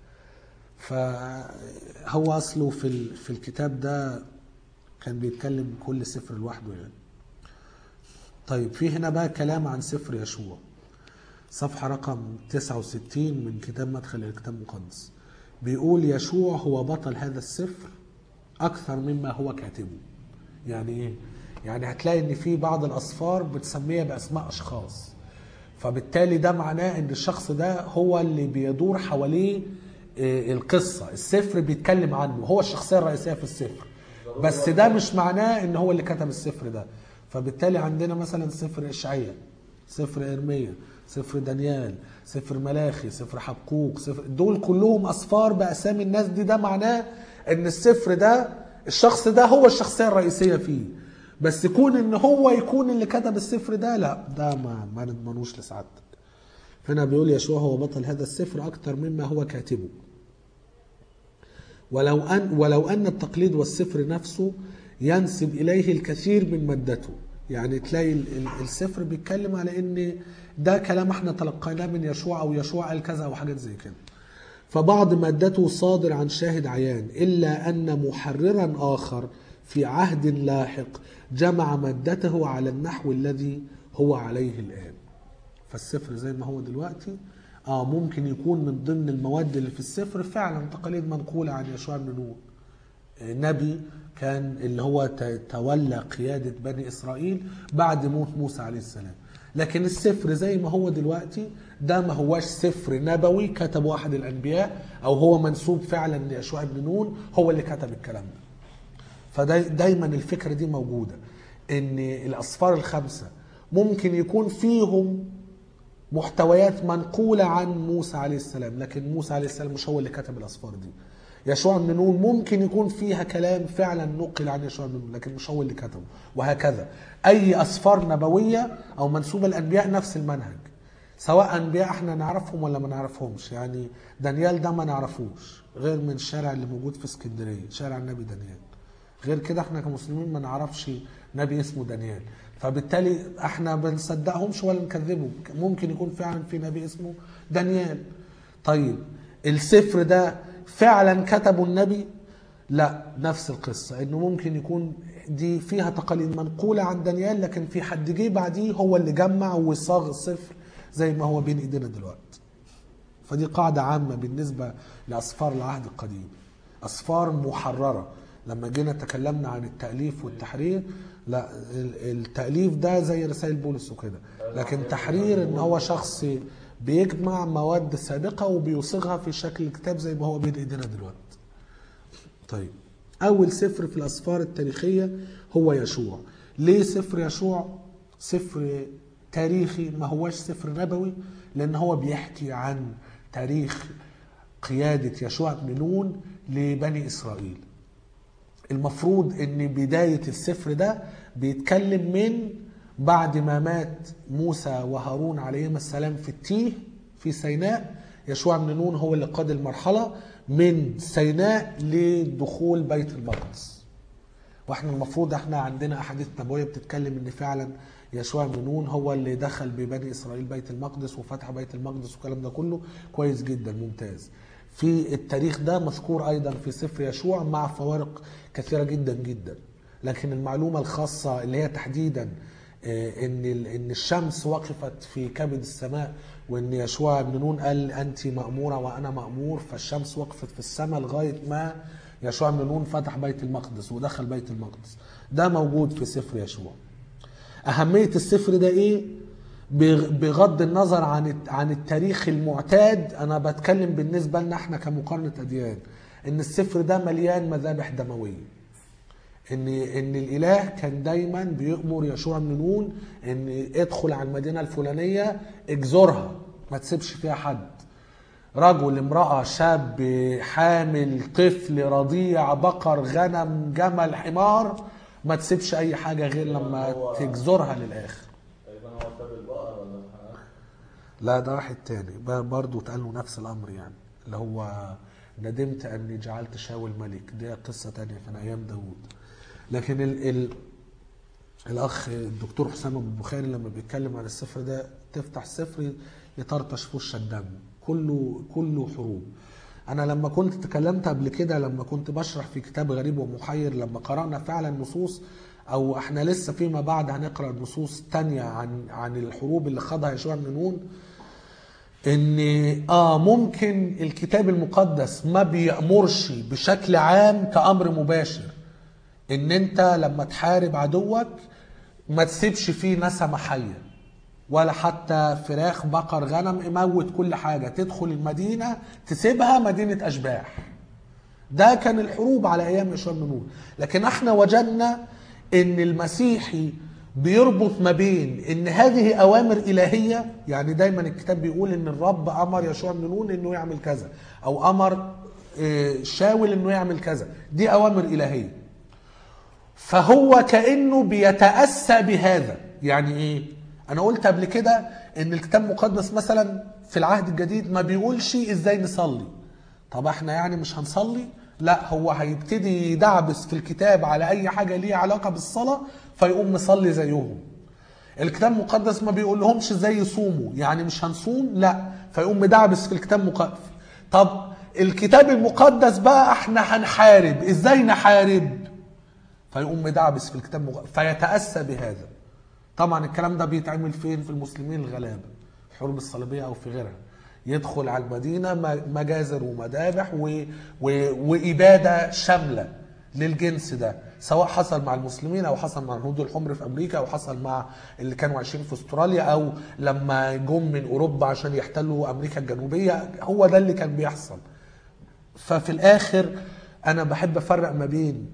فهو أصله في ال- في الكتاب ده كان بيتكلم كل سفر لوحده يعني طيب في هنا بقى كلام عن سفر يشوع صفحة رقم 69 من كتاب مدخل الكتاب المقدس بيقول يشوع هو بطل هذا السفر أكثر مما هو كاتبه يعني إيه؟ يعني هتلاقي إن في بعض الأسفار بتسميها بأسماء أشخاص فبالتالي ده معناه إن الشخص ده هو اللي بيدور حواليه آه، القصة السفر بيتكلم عنه هو الشخصية الرئيسية في السفر بس ده مش معناه إن هو اللي كتب السفر ده فبالتالي عندنا مثلا سفر إشعياء سفر إرميا سفر دانيال سفر ملاخي سفر حبقوق سفر دول كلهم أسفار بأسامي الناس دي ده معناه إن السفر ده الشخص ده هو الشخصية الرئيسية فيه بس يكون إن هو يكون اللي كتب السفر ده لا ده ما ما نضمنوش لسعادتك هنا بيقول يشوع هو بطل هذا السفر أكثر مما هو كاتبه ولو أن ولو أن التقليد والسفر نفسه ينسب إليه الكثير من مادته يعني تلاقي ال- ال- السفر بيتكلم على ان ده كلام احنا تلقيناه من يشوع او يشوع قال كذا او حاجات زي كده فبعض مادته صادر عن شاهد عيان الا ان محررا اخر في عهد لاحق جمع مادته على النحو الذي هو عليه الان فالسفر زي ما هو دلوقتي اه ممكن يكون من ضمن المواد اللي في السفر فعلا تقاليد منقوله عن يشوع بن نون نبي كان اللي هو ت- تولى قيادة بني إسرائيل بعد موت موسى عليه السلام لكن السفر زي ما هو دلوقتي ده ما هواش سفر نبوي كتبه أحد الأنبياء أو هو منسوب فعلا ليشوع بن نون هو اللي كتب الكلام ده فدايما الفكرة دي موجودة إن الأسفار الخمسة ممكن يكون فيهم محتويات منقولة عن موسى عليه السلام لكن موسى عليه السلام مش هو اللي كتب الأسفار دي يشوع بن نون ممكن يكون فيها كلام فعلا نقل عن يشوع بن نون لكن مش هو اللي كتبه وهكذا أي أسفار نبوية أو منسوبة للأنبياء نفس المنهج سواء أنبياء احنا نعرفهم ولا ما نعرفهمش يعني دانيال ده ما نعرفوش غير من الشارع اللي موجود في اسكندرية شارع النبي دانيال غير كده احنا كمسلمين ما نعرفش نبي اسمه دانيال فبالتالي احنا ما بنصدقهمش ولا نكذبهم ممكن يكون فعلا في نبي اسمه دانيال طيب السفر ده فعلا كتبه النبي لا نفس القصة انه ممكن يكون دي فيها تقاليد منقولة عن دانيال لكن في حد جه بعديه هو اللي جمع وصاغ السفر زي ما هو بين ايدينا دلوقتي فدي قاعدة عامة بالنسبة لأسفار العهد القديم أسفار محررة لما جينا تكلمنا عن التأليف والتحرير لا ال- التأليف ده زي رسائل بولس وكده لكن تحرير ان هو شخص بيجمع مواد سابقة وبيصيغها في شكل كتاب زي ما هو بين ايدينا دلوقتي طيب أول سفر في الأسفار التاريخية هو يشوع ليه سفر يشوع سفر تاريخي ما هوش سفر نبوي لأن هو بيحكي عن تاريخ قيادة يشوع بن نون لبني إسرائيل المفروض ان بداية السفر ده بيتكلم من بعد ما مات موسى وهارون عليهما السلام في التيه في سيناء يشوع بن نون هو اللي قاد المرحلة من سيناء لدخول بيت المقدس واحنا المفروض احنا عندنا احاديث نبويه بتتكلم ان فعلا يشوع بن نون هو اللي دخل ببني اسرائيل بيت المقدس وفتح بيت المقدس والكلام ده كله كويس جدا ممتاز في التاريخ ده مذكور ايضا في سفر يشوع مع فوارق كثيره جدا جدا لكن المعلومه الخاصه اللي هي تحديدا آه، ان ال- ان الشمس وقفت في كبد السماء وان يشوع بن نون قال انت ماموره وانا مامور فالشمس وقفت في السماء لغايه ما يشوع بن نون فتح بيت المقدس ودخل بيت المقدس ده موجود في سفر يشوع أهمية السفر ده إيه؟ بغ- بغض النظر عن الت- عن التاريخ المعتاد أنا بتكلم بالنسبة لنا إحنا كمقارنة أديان إن السفر ده مليان مذابح دموية ان ان الاله كان دايما بيامر يشوع بن نون ان ادخل على المدينه الفلانيه اجزرها ما تسيبش فيها حد رجل امراه شاب حامل طفل رضيع بقر غنم جمل حمار ما تسيبش اي حاجه غير لما تجزرها للاخر تقريبا هو ساب البقر ولا الحمام لا ده واحد تاني ب- برضه اتقال له نفس الامر يعني اللي هو ندمت اني جعلت شاول ملك دي قصه تانية كان ايام داوود لكن ال ال الاخ الدكتور حسام ابو البخاري لما بيتكلم عن السفر ده تفتح السفر يطرطش في وش الدم كله كله حروب انا لما كنت تكلمت قبل كده لما كنت بشرح في كتاب غريب ومحير لما قرانا فعلا نصوص او احنا لسه فيما بعد هنقرا نصوص تانية عن عن الحروب اللي خاضها يشوع بن نون ان اه ممكن الكتاب المقدس ما بيأمرش بشكل عام كأمر مباشر ان انت لما تحارب عدوك ما تسيبش فيه نسمة حية ولا حتى فراخ بقر غنم اموت كل حاجة تدخل المدينة تسيبها مدينة أشباح ده كان الحروب على ايام يشوع بن نون لكن احنا وجدنا ان المسيحي بيربط ما بين ان هذه اوامر الهيه يعني دايما الكتاب بيقول ان الرب امر يشوع بن نون انه يعمل كذا او امر آه، شاول انه يعمل كذا دي اوامر الهيه فهو كانه بيتاسى بهذا يعني ايه انا قلت قبل كده ان الكتاب المقدس مثلا في العهد الجديد ما بيقولش ازاي نصلي طب احنا يعني مش هنصلي لا هو هيبتدي يدعبس في الكتاب على اي حاجه ليها علاقه بالصلاه فيقوم مصلي زيهم الكتاب المقدس ما بيقول ازاي يصوموا يعني مش هنصوم لا فيقوم مدعبس في الكتاب المقدس طب الكتاب المقدس بقى احنا هنحارب ازاي نحارب فيقوم مدعبس في الكتاب المقدس فيتاسى بهذا طبعا الكلام ده بيتعمل فين في المسلمين الغلابه في الحروب الصليبيه او في غيرها يدخل على المدينه م- مجازر ومذابح و... و... واباده شامله للجنس ده سواء حصل مع المسلمين او حصل مع الهنود الحمر في امريكا او حصل مع اللي كانوا عايشين في استراليا او لما جم من اوروبا عشان يحتلوا امريكا الجنوبيه هو ده اللي كان بيحصل ففي الاخر انا بحب افرق ما بين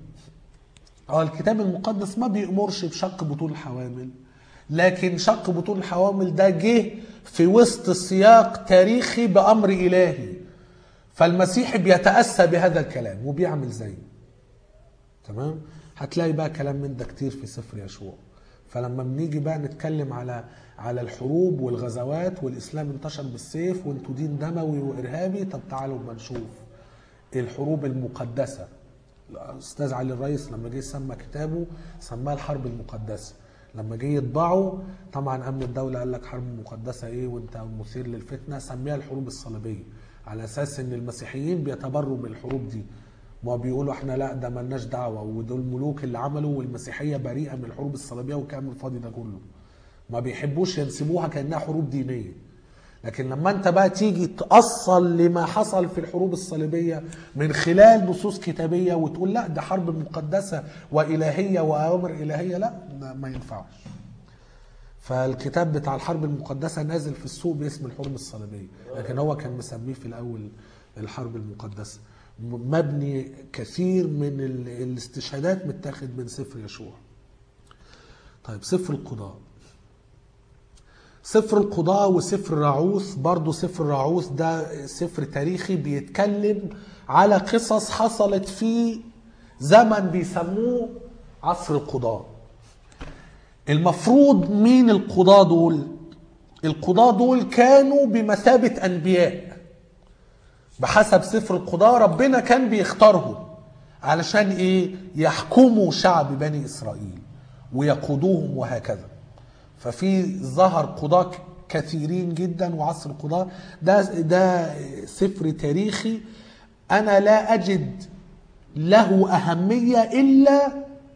اه الكتاب المقدس ما بيأمرش بشق بطول الحوامل لكن شق بطول الحوامل ده جه في وسط سياق تاريخي بأمر إلهي فالمسيح بيتأسى بهذا الكلام وبيعمل زيه تمام هتلاقي بقى كلام من ده كتير في سفر يشوع فلما بنيجي بقى نتكلم على على الحروب والغزوات والاسلام انتشر بالسيف وانتوا دين دموي وارهابي طب تعالوا ما نشوف الحروب المقدسه الاستاذ علي الرئيس لما جه سمى كتابه سماه الحرب المقدسه لما جه يطبعه طبعا امن الدوله قال لك حرب مقدسه ايه وانت مثير للفتنه سميها الحروب الصليبيه على اساس ان المسيحيين بيتبروا من الحروب دي ما بيقولوا احنا لا ده ملناش دعوه ودول الملوك اللي عملوا والمسيحيه بريئه من الحروب الصليبيه والكلام الفاضي ده كله ما بيحبوش ينسبوها كانها حروب دينيه لكن لما انت بقى تيجي تأصل لما حصل في الحروب الصليبية من خلال نصوص كتابية وتقول لا ده حرب مقدسة وإلهية وأوامر إلهية لا ده ما ينفعش فالكتاب بتاع الحرب المقدسة نازل في السوق باسم الحروب الصليبية لكن هو كان مسميه في الأول الحرب المقدسة مبني كثير من ال- الاستشهادات متاخد من سفر يشوع طيب سفر القضاء سفر القضاء وسفر راعوث برضو سفر راعوث ده سفر تاريخي بيتكلم على قصص حصلت في زمن بيسموه عصر القضاة المفروض مين القضاة دول القضاة دول كانوا بمثابة أنبياء بحسب سفر القضاة ربنا كان بيختارهم علشان ايه يحكموا شعب بني اسرائيل ويقودوهم وهكذا ففي ظهر قضاة كثيرين جدا وعصر القضاة ده ده سفر تاريخي انا لا اجد له اهميه الا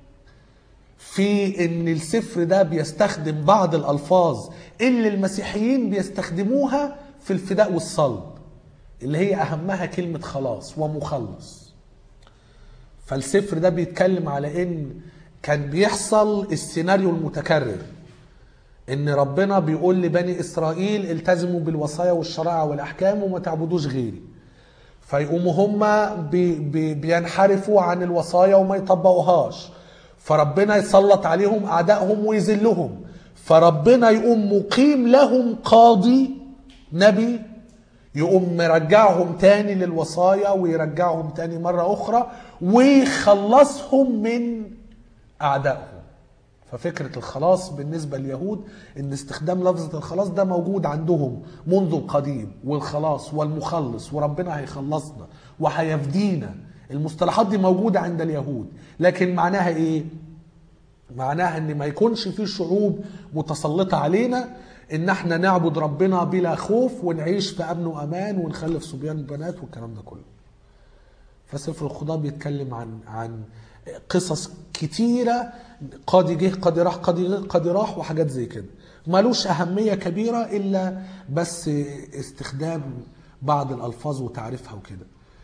في ان السفر ده بيستخدم بعض الالفاظ اللي المسيحيين بيستخدموها في الفداء والصلب اللي هي اهمها كلمه خلاص ومخلص فالسفر ده بيتكلم على ان كان بيحصل السيناريو المتكرر ان ربنا بيقول لبني اسرائيل التزموا بالوصايا والشرائع والاحكام وما تعبدوش غيري فيقوموا هم بي بي بينحرفوا عن الوصايا وما يطبقوهاش فربنا يسلط عليهم اعدائهم ويذلهم فربنا يقوم مقيم لهم قاضي نبي يقوم مرجعهم تاني للوصايا ويرجعهم تاني مرة أخرى ويخلصهم من أعدائهم ففكرة الخلاص بالنسبة لليهود ان استخدام لفظة الخلاص ده موجود عندهم منذ القديم والخلاص والمخلص وربنا هيخلصنا وهيفدينا المصطلحات دي موجودة عند اليهود لكن معناها ايه معناها ان ما يكونش في شعوب متسلطة علينا ان احنا نعبد ربنا بلا خوف ونعيش في امن وامان ونخلف صبيان وبنات والكلام ده كله فسفر الخضاع بيتكلم عن عن قصص كتيرة قاضي جه قاضي راح قاضي جه قاضي راح وحاجات زي كده ملوش أهمية كبيرة إلا بس استخدام بعض الألفاظ وتعريفها وكده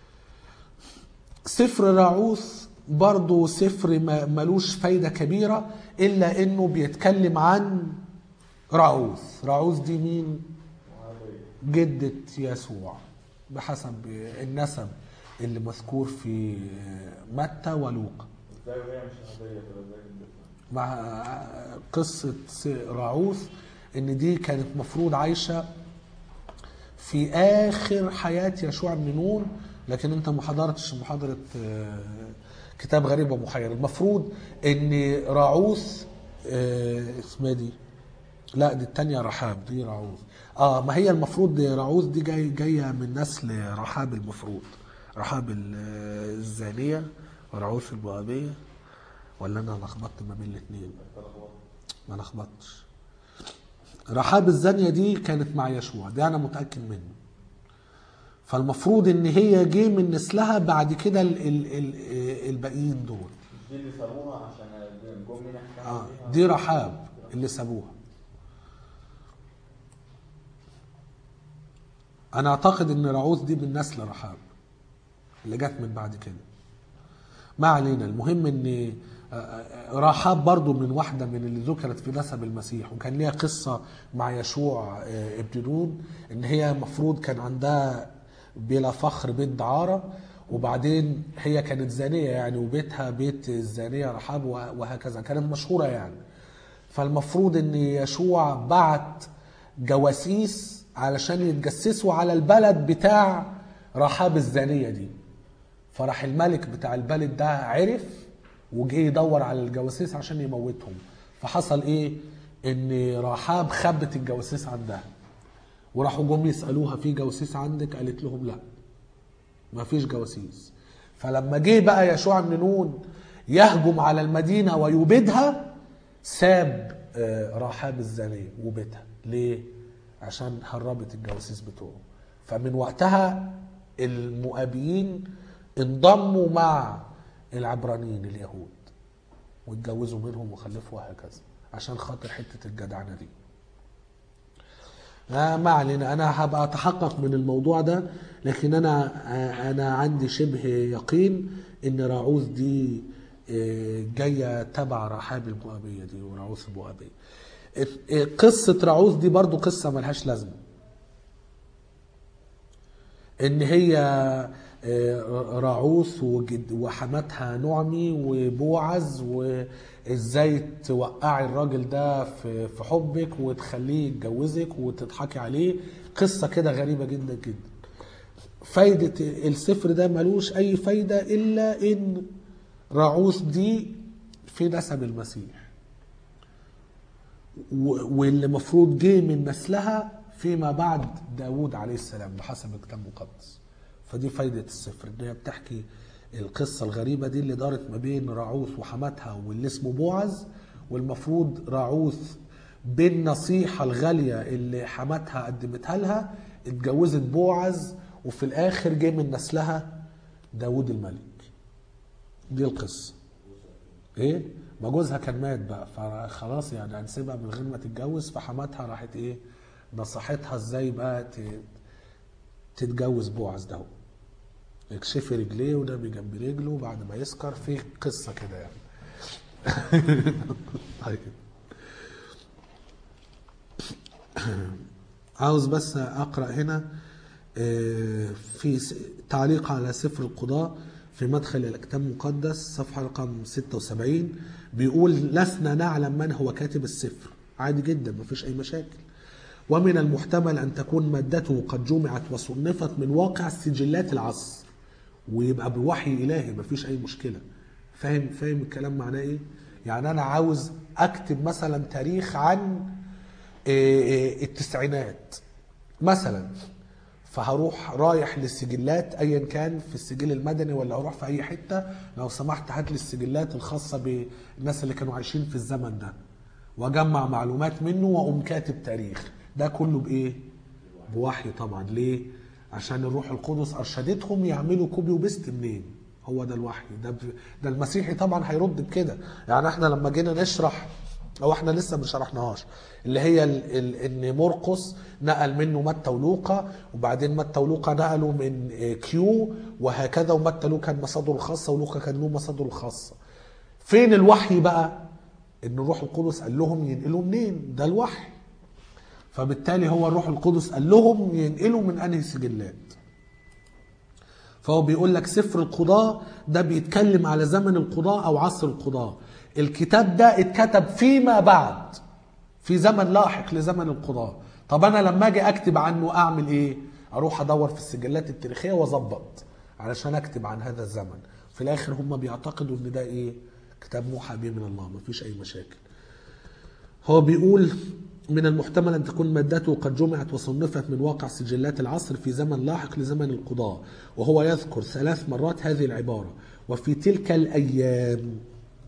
سفر راعوث برضه سفر ما- ملوش فايدة كبيرة إلا إنه بيتكلم عن راعوث راعوث دي مين؟ جدة يسوع بحسب النسب اللي مذكور في متى ولوقا ازاي وهي مش عادية تبقى ازاي جدتنا مع قصة راعوث ان دي كانت مفروض عايشة في اخر حياة يشوع بن نون لكن انت ما حضرتش محاضرة آه، كتاب غريب ومحير المفروض ان راعوث آه، اسمها دي لا دي التانية رحاب دي راعوث اه ما هي المفروض دي راعوث دي جاي جاية من نسل رحاب المفروض رحاب ال- الزانية وراعوث المؤابية ولا انا لخبطت ما بين الاثنين ما لخبطتش رحاب الزانية دي كانت مع يشوع ده انا متأكد منه فالمفروض ان هي جه من نسلها بعد كده ال ال ال الباقيين دول مش دي اللي سابوها عشان جم مين احكام آه فيها؟ دي رحاب اللي سابوها انا اعتقد ان رعوز دي من نسل رحاب اللي جت من بعد كده ما علينا المهم ان آه، آه، رحاب برضو من واحدة من اللي ذكرت في نسب المسيح وكان ليها قصة مع يشوع آه، ابن نون ان هي مفروض كان عندها بلا فخر بيت دعارة وبعدين هي كانت زانية يعني وبيتها بيت الزانية رحاب وهكذا كانت مشهورة يعني فالمفروض ان يشوع بعت جواسيس علشان يتجسسوا على البلد بتاع رحاب الزانية دي فراح الملك بتاع البلد ده عرف وجه يدور على الجواسيس عشان يموتهم فحصل ايه ان رحاب خبت الجواسيس عندها وراحوا جم يسالوها في جواسيس عندك قالت لهم لا ما فيش جواسيس فلما جه بقى يشوع بن نون يهجم على المدينه ويبيدها ساب آه، رحاب الزانيه وبيتها ليه عشان هربت الجواسيس بتوعه فمن وقتها المؤابيين انضموا مع العبرانيين اليهود واتجوزوا منهم وخلفوا وهكذا عشان خاطر حته الجدعنه دي آه ما علينا انا هبقى اتحقق من الموضوع ده لكن انا آه انا عندي شبه يقين ان راعوث دي آه، جايه تبع رحاب المؤابيه دي وراعوث المؤابيه آه، قصه راعوث دي برضو قصه ملهاش لازمه ان هي آه، راعوث وجد وحماتها نعمي وبوعز وازاي توقعي الراجل ده في في حبك وتخليه يتجوزك وتضحكي عليه قصه كده غريبه جدا جدا فايده السفر ده ملوش اي فايده الا ان راعوث دي في نسب المسيح و- واللي مفروض جه من نسلها فيما بعد داود عليه السلام بحسب الكتاب المقدس فدي فايدة السفر ان هي بتحكي القصة الغريبة دي اللي دارت ما بين راعوث وحماتها واللي اسمه بوعز والمفروض راعوث بالنصيحة الغالية اللي حماتها قدمتها لها اتجوزت بوعز وفي الآخر جه من نسلها داود الملك دي القصة ايه ما جوزها كان مات بقى فخلاص يعني هنسيبها من غير ما تتجوز فحماتها راحت ايه نصحتها ازاي بقى ت- تتجوز بوعز ده اكشفي رجليه ونامي جنب رجله بعد ما يسكر في قصه كده يعني طيب عاوز بس اقرا هنا آه، في س- تعليق على سفر القضاء في مدخل الكتاب المقدس صفحه رقم 76 بيقول لسنا نعلم من هو كاتب السفر عادي جدا مفيش اي مشاكل ومن المحتمل ان تكون مادته قد جمعت وصنفت من واقع سجلات العصر ويبقى بوحي الهي مفيش اي مشكله فاهم فاهم الكلام معناه ايه يعني انا عاوز اكتب مثلا تاريخ عن إيه إيه التسعينات مثلا فهروح رايح للسجلات ايا كان في السجل المدني ولا اروح في اي حته لو سمحت هات لي السجلات الخاصه بالناس اللي كانوا عايشين في الزمن ده واجمع معلومات منه واقوم كاتب تاريخ ده كله بايه بوحي طبعا ليه عشان الروح القدس ارشدتهم يعملوا كوبي وبيست منين هو ده الوحي ده ب... ده المسيحي طبعا هيرد بكده يعني احنا لما جينا نشرح او احنا لسه ما شرحناهاش اللي هي ال... ال... ان مرقس نقل منه متى ولوقا وبعدين متى ولوقا نقلوا من آه، كيو وهكذا ومتى له كان مصادره الخاصه ولوقا كان له مصادره الخاصه فين الوحي بقى ان الروح القدس قال لهم ينقلوا منين ده الوحي فبالتالي هو الروح القدس قال لهم ينقلوا من انهي سجلات فهو بيقول لك سفر القضاء ده بيتكلم على زمن القضاء او عصر القضاء الكتاب ده اتكتب فيما بعد في زمن لاحق لزمن القضاء طب انا لما اجي اكتب عنه اعمل ايه اروح ادور في السجلات التاريخيه واظبط علشان اكتب عن هذا الزمن في الاخر هم بيعتقدوا ان ده ايه كتاب موحى به من الله مفيش اي مشاكل هو بيقول من المحتمل أن تكون مادته قد جمعت وصنفت من واقع سجلات العصر في زمن لاحق لزمن القضاء وهو يذكر ثلاث مرات هذه العبارة وفي تلك الأيام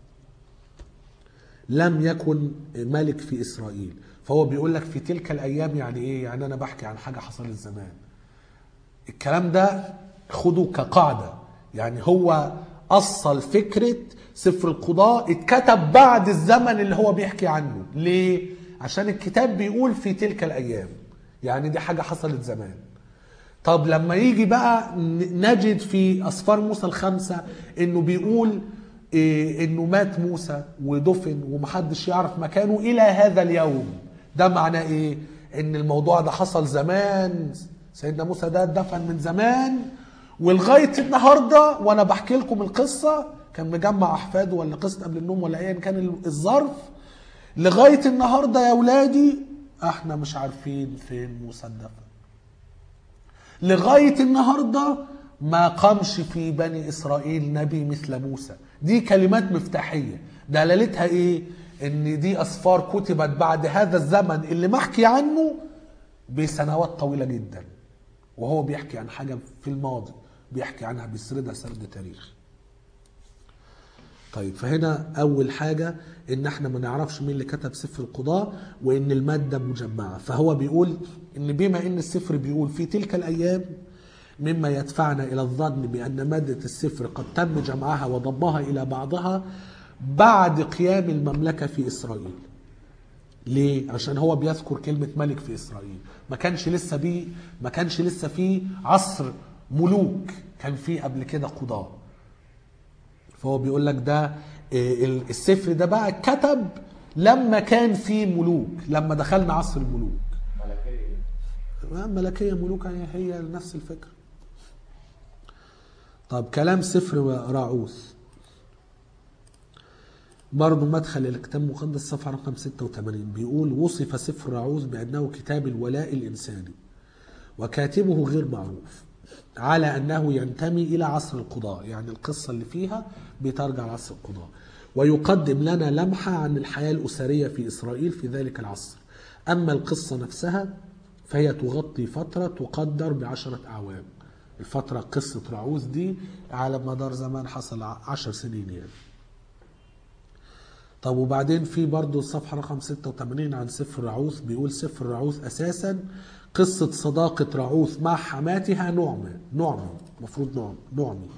لم يكن ملك في إسرائيل فهو بيقول لك في تلك الأيام يعني إيه يعني أنا بحكي عن حاجة حصلت زمان الكلام ده خده كقاعدة يعني هو أصل فكرة سفر القضاء اتكتب بعد الزمن اللي هو بيحكي عنه ليه؟ عشان الكتاب بيقول في تلك الأيام يعني دي حاجة حصلت زمان طب لما يجي بقى ن- نجد في أسفار موسى الخمسة إنه بيقول إيه إنه مات موسى ودفن ومحدش يعرف مكانه إلى هذا اليوم ده معناه إيه؟ إن الموضوع ده حصل زمان سيدنا موسى ده اتدفن من زمان ولغاية النهاردة وأنا بحكي لكم القصة كان مجمع أحفاده ولا قصة قبل النوم ولا أيا كان الظرف لغاية النهاردة يا ولادي احنا مش عارفين فين موسى اتدفن لغاية النهاردة ما قامش في بني إسرائيل نبي مثل موسى دي كلمات مفتاحية دلالتها إيه؟ إن دي أسفار كتبت بعد هذا الزمن اللي محكي عنه بسنوات طويلة جدا وهو بيحكي عن حاجة في الماضي بيحكي عنها بيسردها سرد تاريخي طيب فهنا اول حاجه ان احنا ما نعرفش مين اللي كتب سفر القضاء وان الماده مجمعه فهو بيقول ان بما ان السفر بيقول في تلك الايام مما يدفعنا الى الظن بان ماده السفر قد تم جمعها وضمها الى بعضها بعد قيام المملكه في اسرائيل ليه؟ عشان هو بيذكر كلمة ملك في إسرائيل ما كانش لسه بيه ما كانش لسه في عصر ملوك كان في قبل كده قضاة فهو بيقول لك ده إيه، ال- السفر ده بقى اتكتب لما كان في ملوك لما دخلنا عصر الملوك ملكية ملكية ملوك هي هي نفس الفكرة طب كلام سفر راعوث برضه مدخل الكتاب المقدس صفحة رقم 86 بيقول وصف سفر راعوث بأنه كتاب الولاء الإنساني وكاتبه غير معروف على أنه ينتمي إلى عصر القضاء يعني القصة اللي فيها بترجع لعصر القضاء ويقدم لنا لمحة عن الحياة الأسرية في إسرائيل في ذلك العصر أما القصة نفسها فهي تغطي فترة تقدر بعشرة أعوام الفترة قصة رعوز دي على مدار زمان حصل عشر سنين يعني طب وبعدين في برضو الصفحة رقم 86 عن سفر رعوث بيقول سفر رعوث أساسا قصة صداقة رعوث مع حماتها نعمة نعمة مفروض نعم نعمي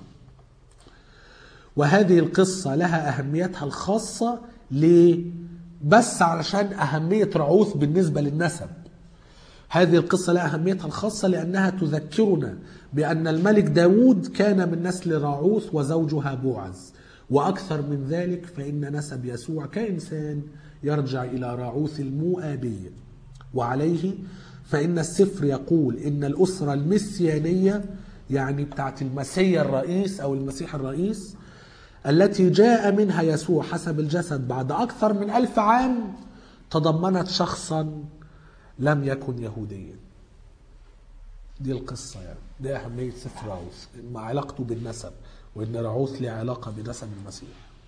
وهذه القصة لها أهميتها الخاصة ليه؟ بس علشان أهمية رعوث بالنسبة للنسب هذه القصة لها أهميتها الخاصة لأنها تذكرنا بأن الملك داود كان من نسل راعوث وزوجها بوعز وأكثر من ذلك فإن نسب يسوع كإنسان يرجع إلى راعوث المؤابية وعليه فإن السفر يقول إن الأسرة المسيانية يعني بتاعت المسيا الرئيس أو المسيح الرئيس التي جاء منها يسوع حسب الجسد بعد أكثر من ألف عام تضمنت شخصا لم يكن يهوديا دي القصة يعني دي أهمية سفر راعوث مع علاقته بالنسب وإن راعوث له علاقة بنسب المسيح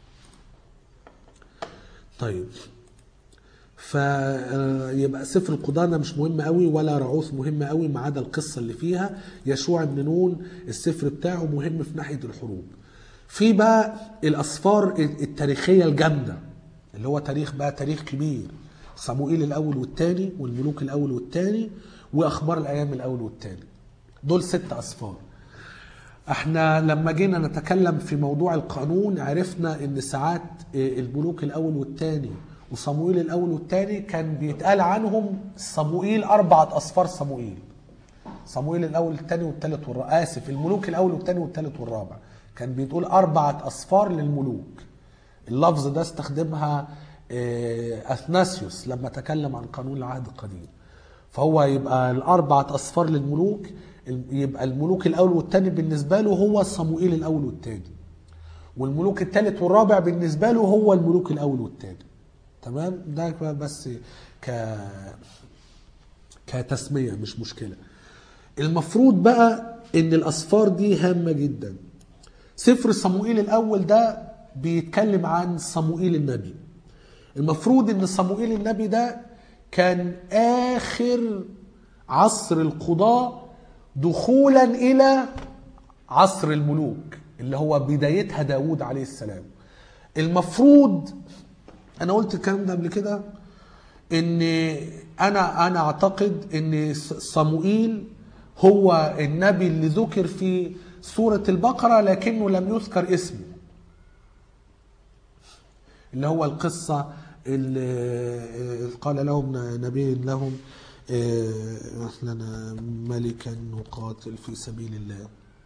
طيب فيبقى سفر القضاء ده مش مهم قوي ولا رعوث مهم قوي ما عدا القصه اللي فيها يشوع بن نون السفر بتاعه مهم في ناحيه الحروب في بقى الاسفار التاريخيه الجامده اللي هو تاريخ بقى تاريخ كبير صموئيل الاول والثاني والملوك الاول والثاني واخبار الايام الاول والثاني دول ست اسفار احنا لما جينا نتكلم في موضوع القانون عرفنا ان ساعات الملوك الاول والثاني وصموئيل الاول والثاني كان بيتقال عنهم صموئيل اربعه اصفار صموئيل صموئيل الاول الثاني والثالث والرابع اسف الملوك الاول والثاني والثالث والرابع كان بيتقول اربعه اصفار للملوك اللفظ ده استخدمها اثناسيوس لما تكلم عن قانون العهد القديم فهو يبقى الاربعه اصفار للملوك يبقى الملوك الاول والثاني بالنسبه له هو صموئيل الاول والثاني والملوك الثالث والرابع بالنسبه له هو الملوك الاول والثاني تمام ده بس ك كتسميه مش مشكله المفروض بقى ان الاصفار دي هامه جدا سفر صموئيل الاول ده بيتكلم عن صموئيل النبي المفروض ان صموئيل النبي ده كان اخر عصر القضاه دخولا الى عصر الملوك اللي هو بدايتها داود عليه السلام المفروض انا قلت الكلام ده قبل كده ان انا انا اعتقد ان صموئيل هو النبي اللي ذكر في سورة البقرة لكنه لم يذكر اسمه اللي هو القصة اللي قال لهم نبي لهم لنا ملكا نقاتل في سبيل الله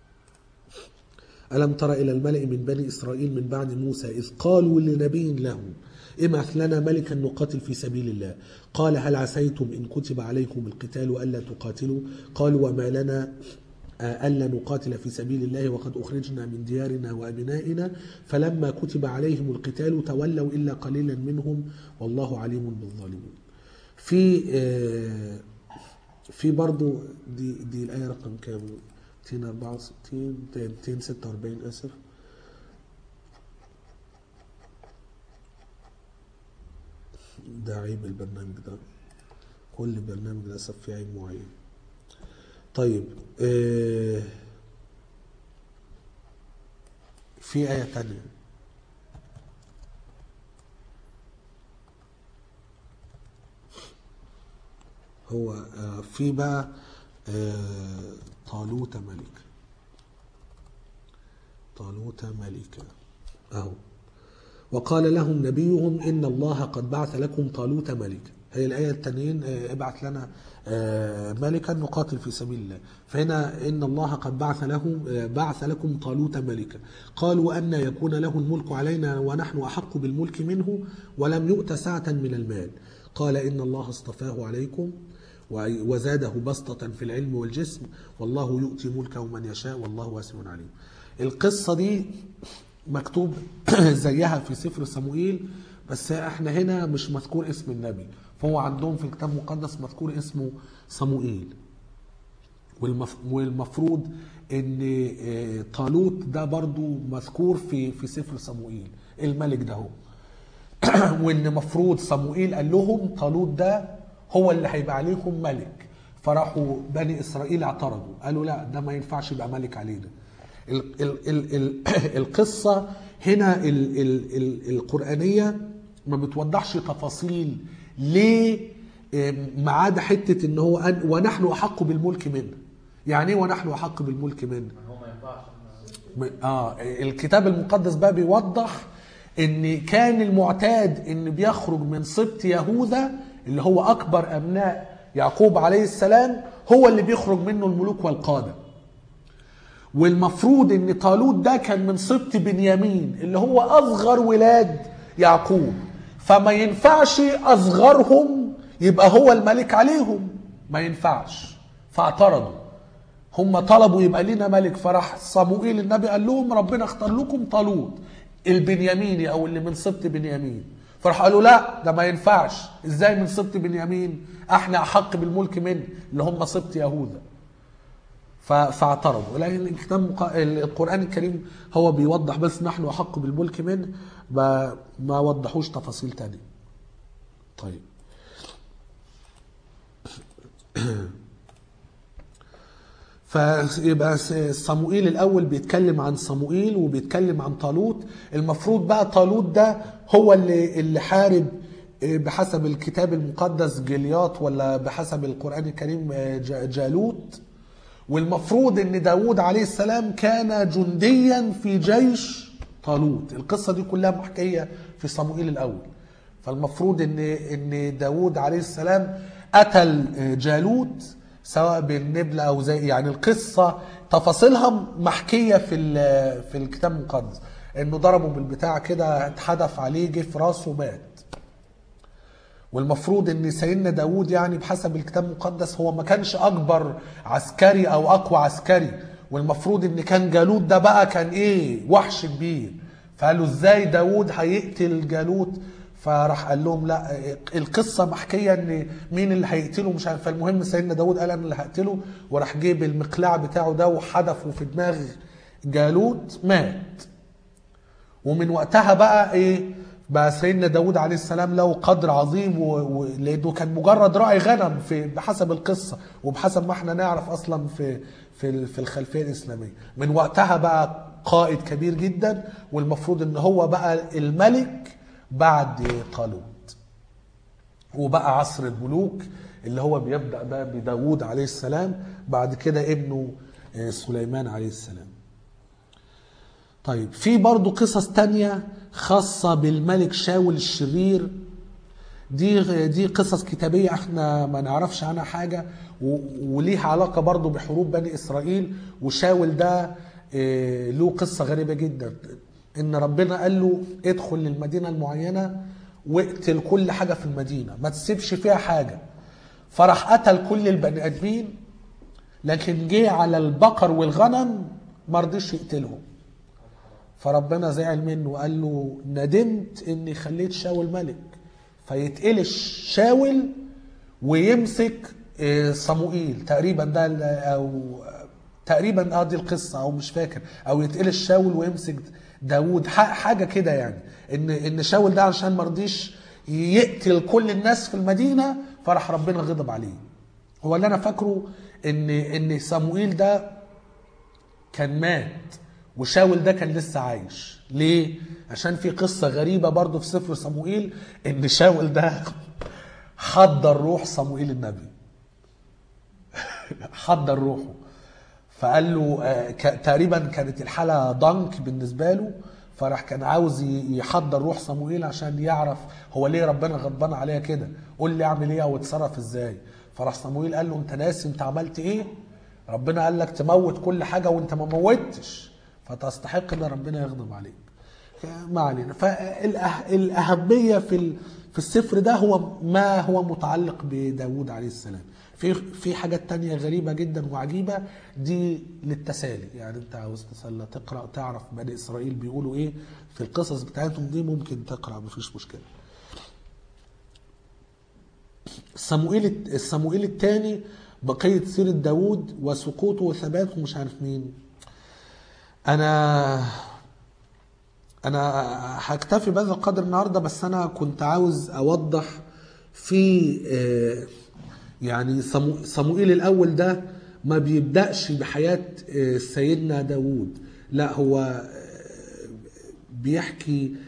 ألم تر إلى الملأ من بني إسرائيل من بعد موسى إذ قالوا لنبي لهم ابعث لنا ملكا نقاتل في سبيل الله قال هل عسيتم إن كتب عليكم القتال ألا تقاتلوا قالوا وما لنا ألا نقاتل في سبيل الله وقد أخرجنا من ديارنا وأبنائنا فلما كتب عليهم القتال تولوا إلا قليلا منهم والله عليم بالظالمين في في برضو دي دي الآية رقم كام 264 246 آسف ده عيب البرنامج ده كل برنامج للأسف فيه عيب معين طيب آه في آية تانية هو آه في بقى آه طالوت ملك طالوت ملكا أهو وقال لهم نبيهم إن الله قد بعث لكم طالوت ملكا هي الآية التانيين ابعث لنا ملكا نقاتل في سبيل الله فهنا إن الله قد بعث له بعث لكم طالوت ملكا قالوا أن يكون له الملك علينا ونحن أحق بالملك منه ولم يؤت سعة من المال قال إن الله اصطفاه عليكم وزاده بسطة في العلم والجسم والله يؤتي ملكه من يشاء والله واسع عليم القصة دي مكتوب زيها في سفر صموئيل بس احنا هنا مش مذكور اسم النبي فهو عندهم في الكتاب المقدس مذكور اسمه صموئيل والمف... والمفروض ان آه، طالوت ده برضو مذكور في في سفر صموئيل الملك ده هو وان مفروض صموئيل قال لهم طالوت ده هو اللي هيبقى عليكم ملك فراحوا بني اسرائيل اعترضوا قالوا لا ده ما ينفعش يبقى ملك علينا ال ال ال ال القصه هنا ال ال ال القرانيه ما بتوضحش تفاصيل ليه آم، ما عدا حته ان هو أن ونحن احق بالملك منه يعني ايه ونحن احق بالملك منه هو ما ينفعش م- اه الكتاب المقدس بقى بيوضح ان كان المعتاد ان بيخرج من سبط يهوذا اللي هو اكبر ابناء يعقوب عليه السلام هو اللي بيخرج منه الملوك والقاده والمفروض ان طالوت ده كان من سبط بنيامين اللي هو اصغر ولاد يعقوب فما ينفعش اصغرهم يبقى هو الملك عليهم ما ينفعش فاعترضوا هم طلبوا يبقى لنا ملك فراح صموئيل النبي قال لهم ربنا اختار لكم طالوت البنياميني او اللي من سبط بنيامين فراح قالوا لا ده ما ينفعش ازاي من سبط بنيامين احنا احق بالملك منه اللي هم سبط يهوذا ف- فاعترضوا لكن الكتاب المق- القران الكريم هو بيوضح بس نحن احق بالملك منه ما ما وضحوش تفاصيل تانية طيب فيبقى س- صموئيل الاول بيتكلم عن صموئيل وبيتكلم عن طالوت المفروض بقى طالوت ده هو اللي اللي حارب آه، بحسب الكتاب المقدس جليات ولا بحسب القران الكريم آه، جا- جالوت والمفروض ان داود عليه السلام كان جنديا في جيش طالوت القصه دي كلها محكيه في صموئيل الاول فالمفروض ان ان داود عليه السلام قتل جالوت سواء بالنبل او زي يعني القصه تفاصيلها محكيه في ال- في الكتاب المقدس انه ضربه بالبتاع كده اتحدف عليه جه في راسه مات والمفروض ان سيدنا داود يعني بحسب الكتاب المقدس هو ما كانش اكبر عسكري او اقوى عسكري والمفروض ان كان جالوت ده بقى كان ايه وحش كبير فقالوا ازاي داود هيقتل جالوت فراح قال لهم لا القصه محكيه ان مين اللي هيقتله مش عارف فالمهم سيدنا داود قال انا اللي هقتله وراح جيب المقلاع بتاعه ده وحدفه في دماغ جالوت مات ومن وقتها بقى ايه بقى سيدنا داود عليه السلام له قدر عظيم و... و... لانه كان مجرد راعي غنم في بحسب القصه وبحسب ما احنا نعرف اصلا في في ال- في الخلفيه الاسلاميه من وقتها بقى قائد كبير جدا والمفروض ان هو بقى الملك بعد طالوت وبقى عصر الملوك اللي هو بيبدا بقى بداود عليه السلام بعد كده ابنه آه، سليمان عليه السلام طيب في برضو قصص تانية خاصة بالملك شاول الشرير دي دي قصص كتابية احنا ما نعرفش عنها حاجة و- وليها علاقة برضو بحروب بني إسرائيل وشاول ده اه، له قصة غريبة جدا إن ربنا قال له ادخل للمدينة المعينة واقتل كل حاجة في المدينة ما تسيبش فيها حاجة فراح قتل كل البني آدمين لكن جه على البقر والغنم ما رضيش يقتلهم فربنا زعل منه وقال له ندمت اني خليت شاول ملك فيتقلش شاول ويمسك آه، صموئيل تقريبا ده ال- او تقريبا اه دي القصه او مش فاكر او يتقلش شاول ويمسك داوود ح- حاجه كده يعني ان ان شاول ده عشان ما رضيش يقتل كل الناس في المدينه فراح ربنا غضب عليه هو اللي انا فاكره ان ان صموئيل ده كان مات وشاول ده كان لسه عايش ليه عشان في قصة غريبة برضو في سفر صموئيل ان شاول ده حضر روح صموئيل النبي حضر روحه فقال له آه، ك- تقريبا كانت الحالة ضنك بالنسبة له فراح كان عاوز ي- يحضر روح صموئيل عشان يعرف هو ليه ربنا غضبان عليا كده قول لي اعمل ايه او اتصرف ازاي فراح صموئيل قال له انت ناسي انت عملت ايه ربنا قال لك تموت كل حاجه وانت ما موتش فتستحق ان ربنا يغضب عليك ما علينا فالاهميه في ال- في السفر ده هو ما هو متعلق بداود عليه السلام في في حاجات تانية غريبة جدا وعجيبة دي للتسالي يعني انت عاوز تسلى تقرأ تعرف بني اسرائيل بيقولوا ايه في القصص بتاعتهم دي ممكن تقرأ مفيش مشكلة صموئيل الصموئيل الثاني بقيه سيره داوود وسقوطه وثباته ومش عارف مين انا انا هكتفي بهذا القدر النهارده بس انا كنت عاوز اوضح في آه، يعني صمو- صموئيل الاول ده ما بيبداش بحياه آه، سيدنا داوود لا هو آه، بيحكي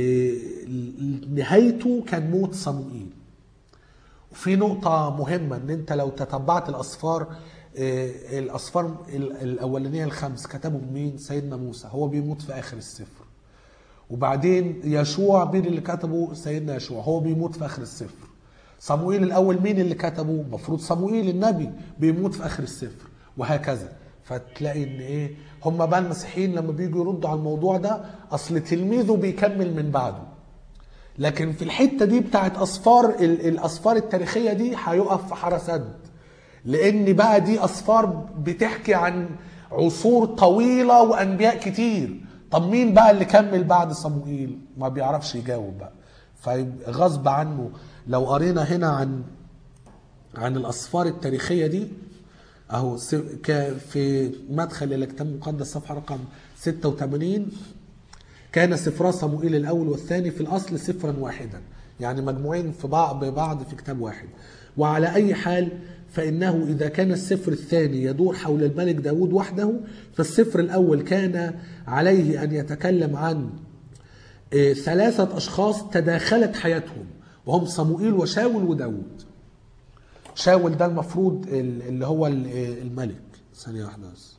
ل- نهايته كان موت صموئيل وفي نقطة مهمة ان انت لو تتبعت الاسفار آه، الاسفار ال- الاولانية الخمس كتبهم مين؟ سيدنا موسى هو بيموت في اخر السفر وبعدين يشوع مين اللي كتبه؟ سيدنا يشوع هو بيموت في اخر السفر صموئيل الاول مين اللي كتبه؟ المفروض صموئيل النبي بيموت في اخر السفر وهكذا فتلاقي ان ايه هم بقى المسيحيين لما بيجوا يردوا على الموضوع ده اصل تلميذه بيكمل من بعده لكن في الحته دي بتاعت اصفار ال- الاصفار التاريخيه دي هيقف في حاره سد لان بقى دي اصفار بتحكي عن عصور طويله وانبياء كتير طب مين بقى اللي كمل بعد صموئيل ما بيعرفش يجاوب بقى فغصب عنه لو قرينا هنا عن عن الاسفار التاريخيه دي اهو س- ك- في مدخل الى كتاب مقدس صفحه رقم 86 كان سفرا صموئيل الاول والثاني في الاصل سفرا واحدا يعني مجموعين في بعض ببعض في كتاب واحد وعلى اي حال فانه اذا كان السفر الثاني يدور حول الملك داود وحده فالسفر الاول كان عليه ان يتكلم عن آه، ثلاثه اشخاص تداخلت حياتهم وهم صموئيل وشاول وداود شاول ده المفروض ال- اللي هو ال- آه، الملك ثانيه واحده بس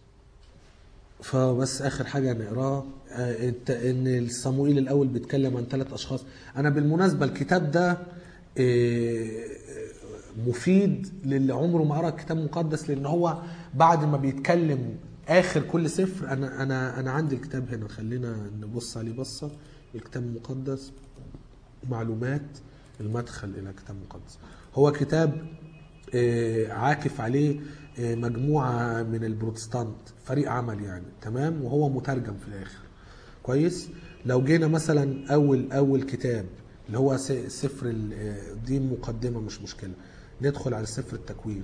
فبس اخر حاجه نقراه آه، انت- ان صموئيل الاول بيتكلم عن ثلاث اشخاص انا بالمناسبه الكتاب ده آه، مفيد للي عمره ما قرا كتاب مقدس لان هو بعد ما بيتكلم اخر كل سفر انا انا انا عندي الكتاب هنا خلينا نبص عليه بصه الكتاب المقدس معلومات المدخل الى كتاب مقدس هو كتاب آه، عاكف عليه آه، مجموعه من البروتستانت فريق عمل يعني تمام وهو مترجم في الاخر كويس لو جينا مثلا اول اول كتاب اللي هو س- سفر ال- آه، دي مقدمه مش مشكله ندخل على سفر التكوين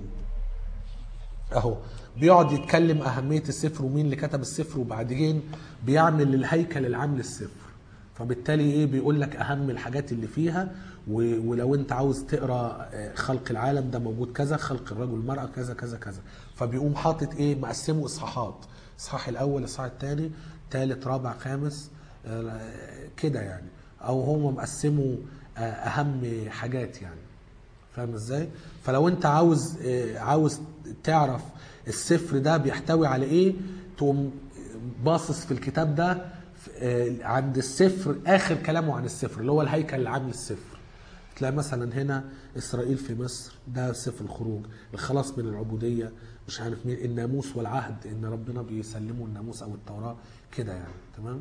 اهو بيقعد يتكلم اهميه السفر ومين اللي كتب السفر وبعدين بيعمل الهيكل العام للسفر فبالتالي ايه بيقول لك اهم الحاجات اللي فيها و- ولو انت عاوز تقرا آه، خلق العالم ده موجود كذا خلق الرجل والمراه كذا كذا كذا فبيقوم حاطط ايه مقسمه اصحاحات اصحاح الاول الاصحاح الثاني ثالث رابع خامس آه، كده يعني او هو مقسمه آه، اهم حاجات يعني فاهم ازاي؟ فلو انت عاوز آه، عاوز تعرف السفر ده بيحتوي على ايه تقوم باصص في الكتاب ده آه، عند السفر اخر كلامه عن السفر اللي هو الهيكل العام للسفر تلاقي مثلا هنا اسرائيل في مصر ده سفر الخروج الخلاص من العبوديه مش عارف مين الناموس والعهد ان ربنا بيسلموا الناموس او التوراه كده يعني تمام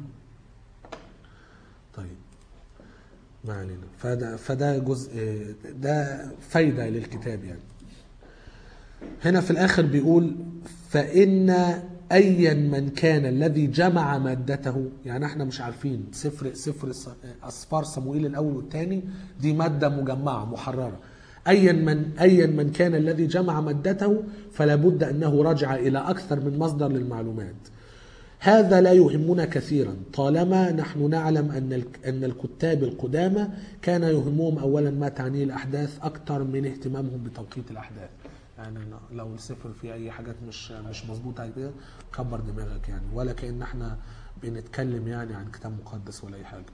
طيب ما علينا فده فده جزء ده فايده للكتاب يعني هنا في الاخر بيقول فان ايا من كان الذي جمع مادته يعني احنا مش عارفين سفر سفر اسفار صموئيل الاول والثاني دي ماده مجمعه محرره ايا من ايا من كان الذي جمع مادته فلا بد انه رجع الى اكثر من مصدر للمعلومات هذا لا يهمنا كثيرا طالما نحن نعلم ان الك- ان الكتاب القدامى كان يهمهم اولا ما تعنيه الاحداث اكثر من اهتمامهم بتوقيت الاحداث يعني لو السفر فيه اي حاجات مش مش مظبوطه كده كبر دماغك يعني ولا كان احنا بنتكلم يعني عن كتاب مقدس ولا اي حاجه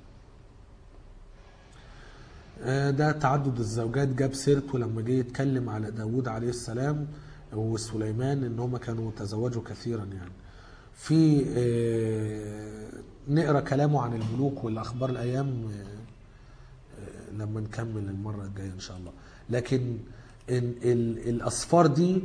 آه، ده تعدد الزوجات جاب سيرته لما جه يتكلم على داوود عليه السلام وسليمان ان هم كانوا تزوجوا كثيرا يعني في آه، نقرا كلامه عن الملوك والاخبار الايام آه، آه، لما نكمل المره الجايه ان شاء الله لكن ال- ال- الاسفار دي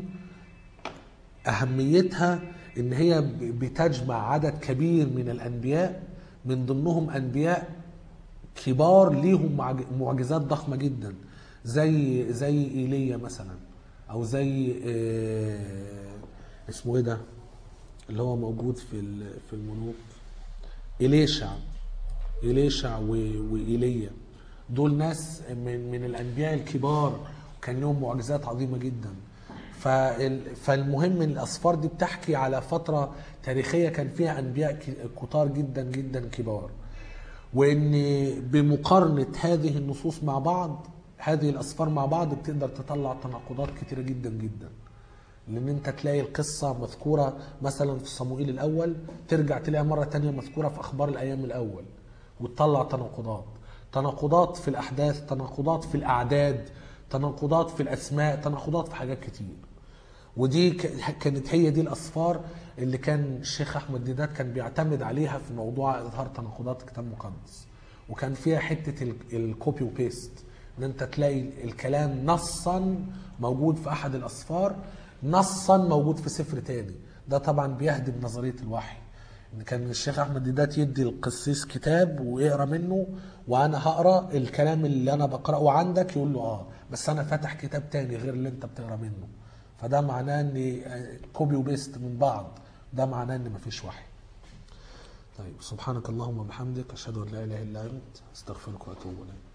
اهميتها ان هي ب- بتجمع عدد كبير من الانبياء من ضمنهم انبياء كبار ليهم معج- معجزات ضخمه جدا زي زي ايليا مثلا او زي آه، اسمه ايه ده اللي هو موجود في ال- في الملوك إليشع إليشع و- وإيليا دول ناس من من الأنبياء الكبار وكان لهم معجزات عظيمة جدا فال- فالمهم ان الاسفار دي بتحكي على فتره تاريخيه كان فيها انبياء ك- كتار جدا جدا كبار وان بمقارنه هذه النصوص مع بعض هذه الاسفار مع بعض بتقدر تطلع تناقضات كتيره جدا جدا لان انت تلاقي القصه مذكوره مثلا في صموئيل الاول ترجع تلاقيها مره تانية مذكوره في اخبار الايام الاول وتطلع تناقضات تناقضات في الاحداث تناقضات في الاعداد تناقضات في الاسماء تناقضات في حاجات كتير ودي ك- كانت هي دي الاسفار اللي كان الشيخ احمد ديدات كان بيعتمد عليها في موضوع اظهار تناقضات الكتاب المقدس وكان فيها حته ال- الكوبي وبيست ان انت تلاقي الكلام نصا موجود في احد الاسفار نصا موجود في سفر تاني ده طبعا بيهدم نظريه الوحي ان كان الشيخ احمد ديدات يدي القسيس كتاب ويقرا منه وانا هقرا الكلام اللي انا بقراه عندك يقول له اه بس انا فاتح كتاب تاني غير اللي انت بتقرا منه فده معناه ان كوبي وبيست من بعض ده معناه ان مفيش وحي طيب سبحانك اللهم وبحمدك اشهد ان لا اله الا انت استغفرك واتوب اليك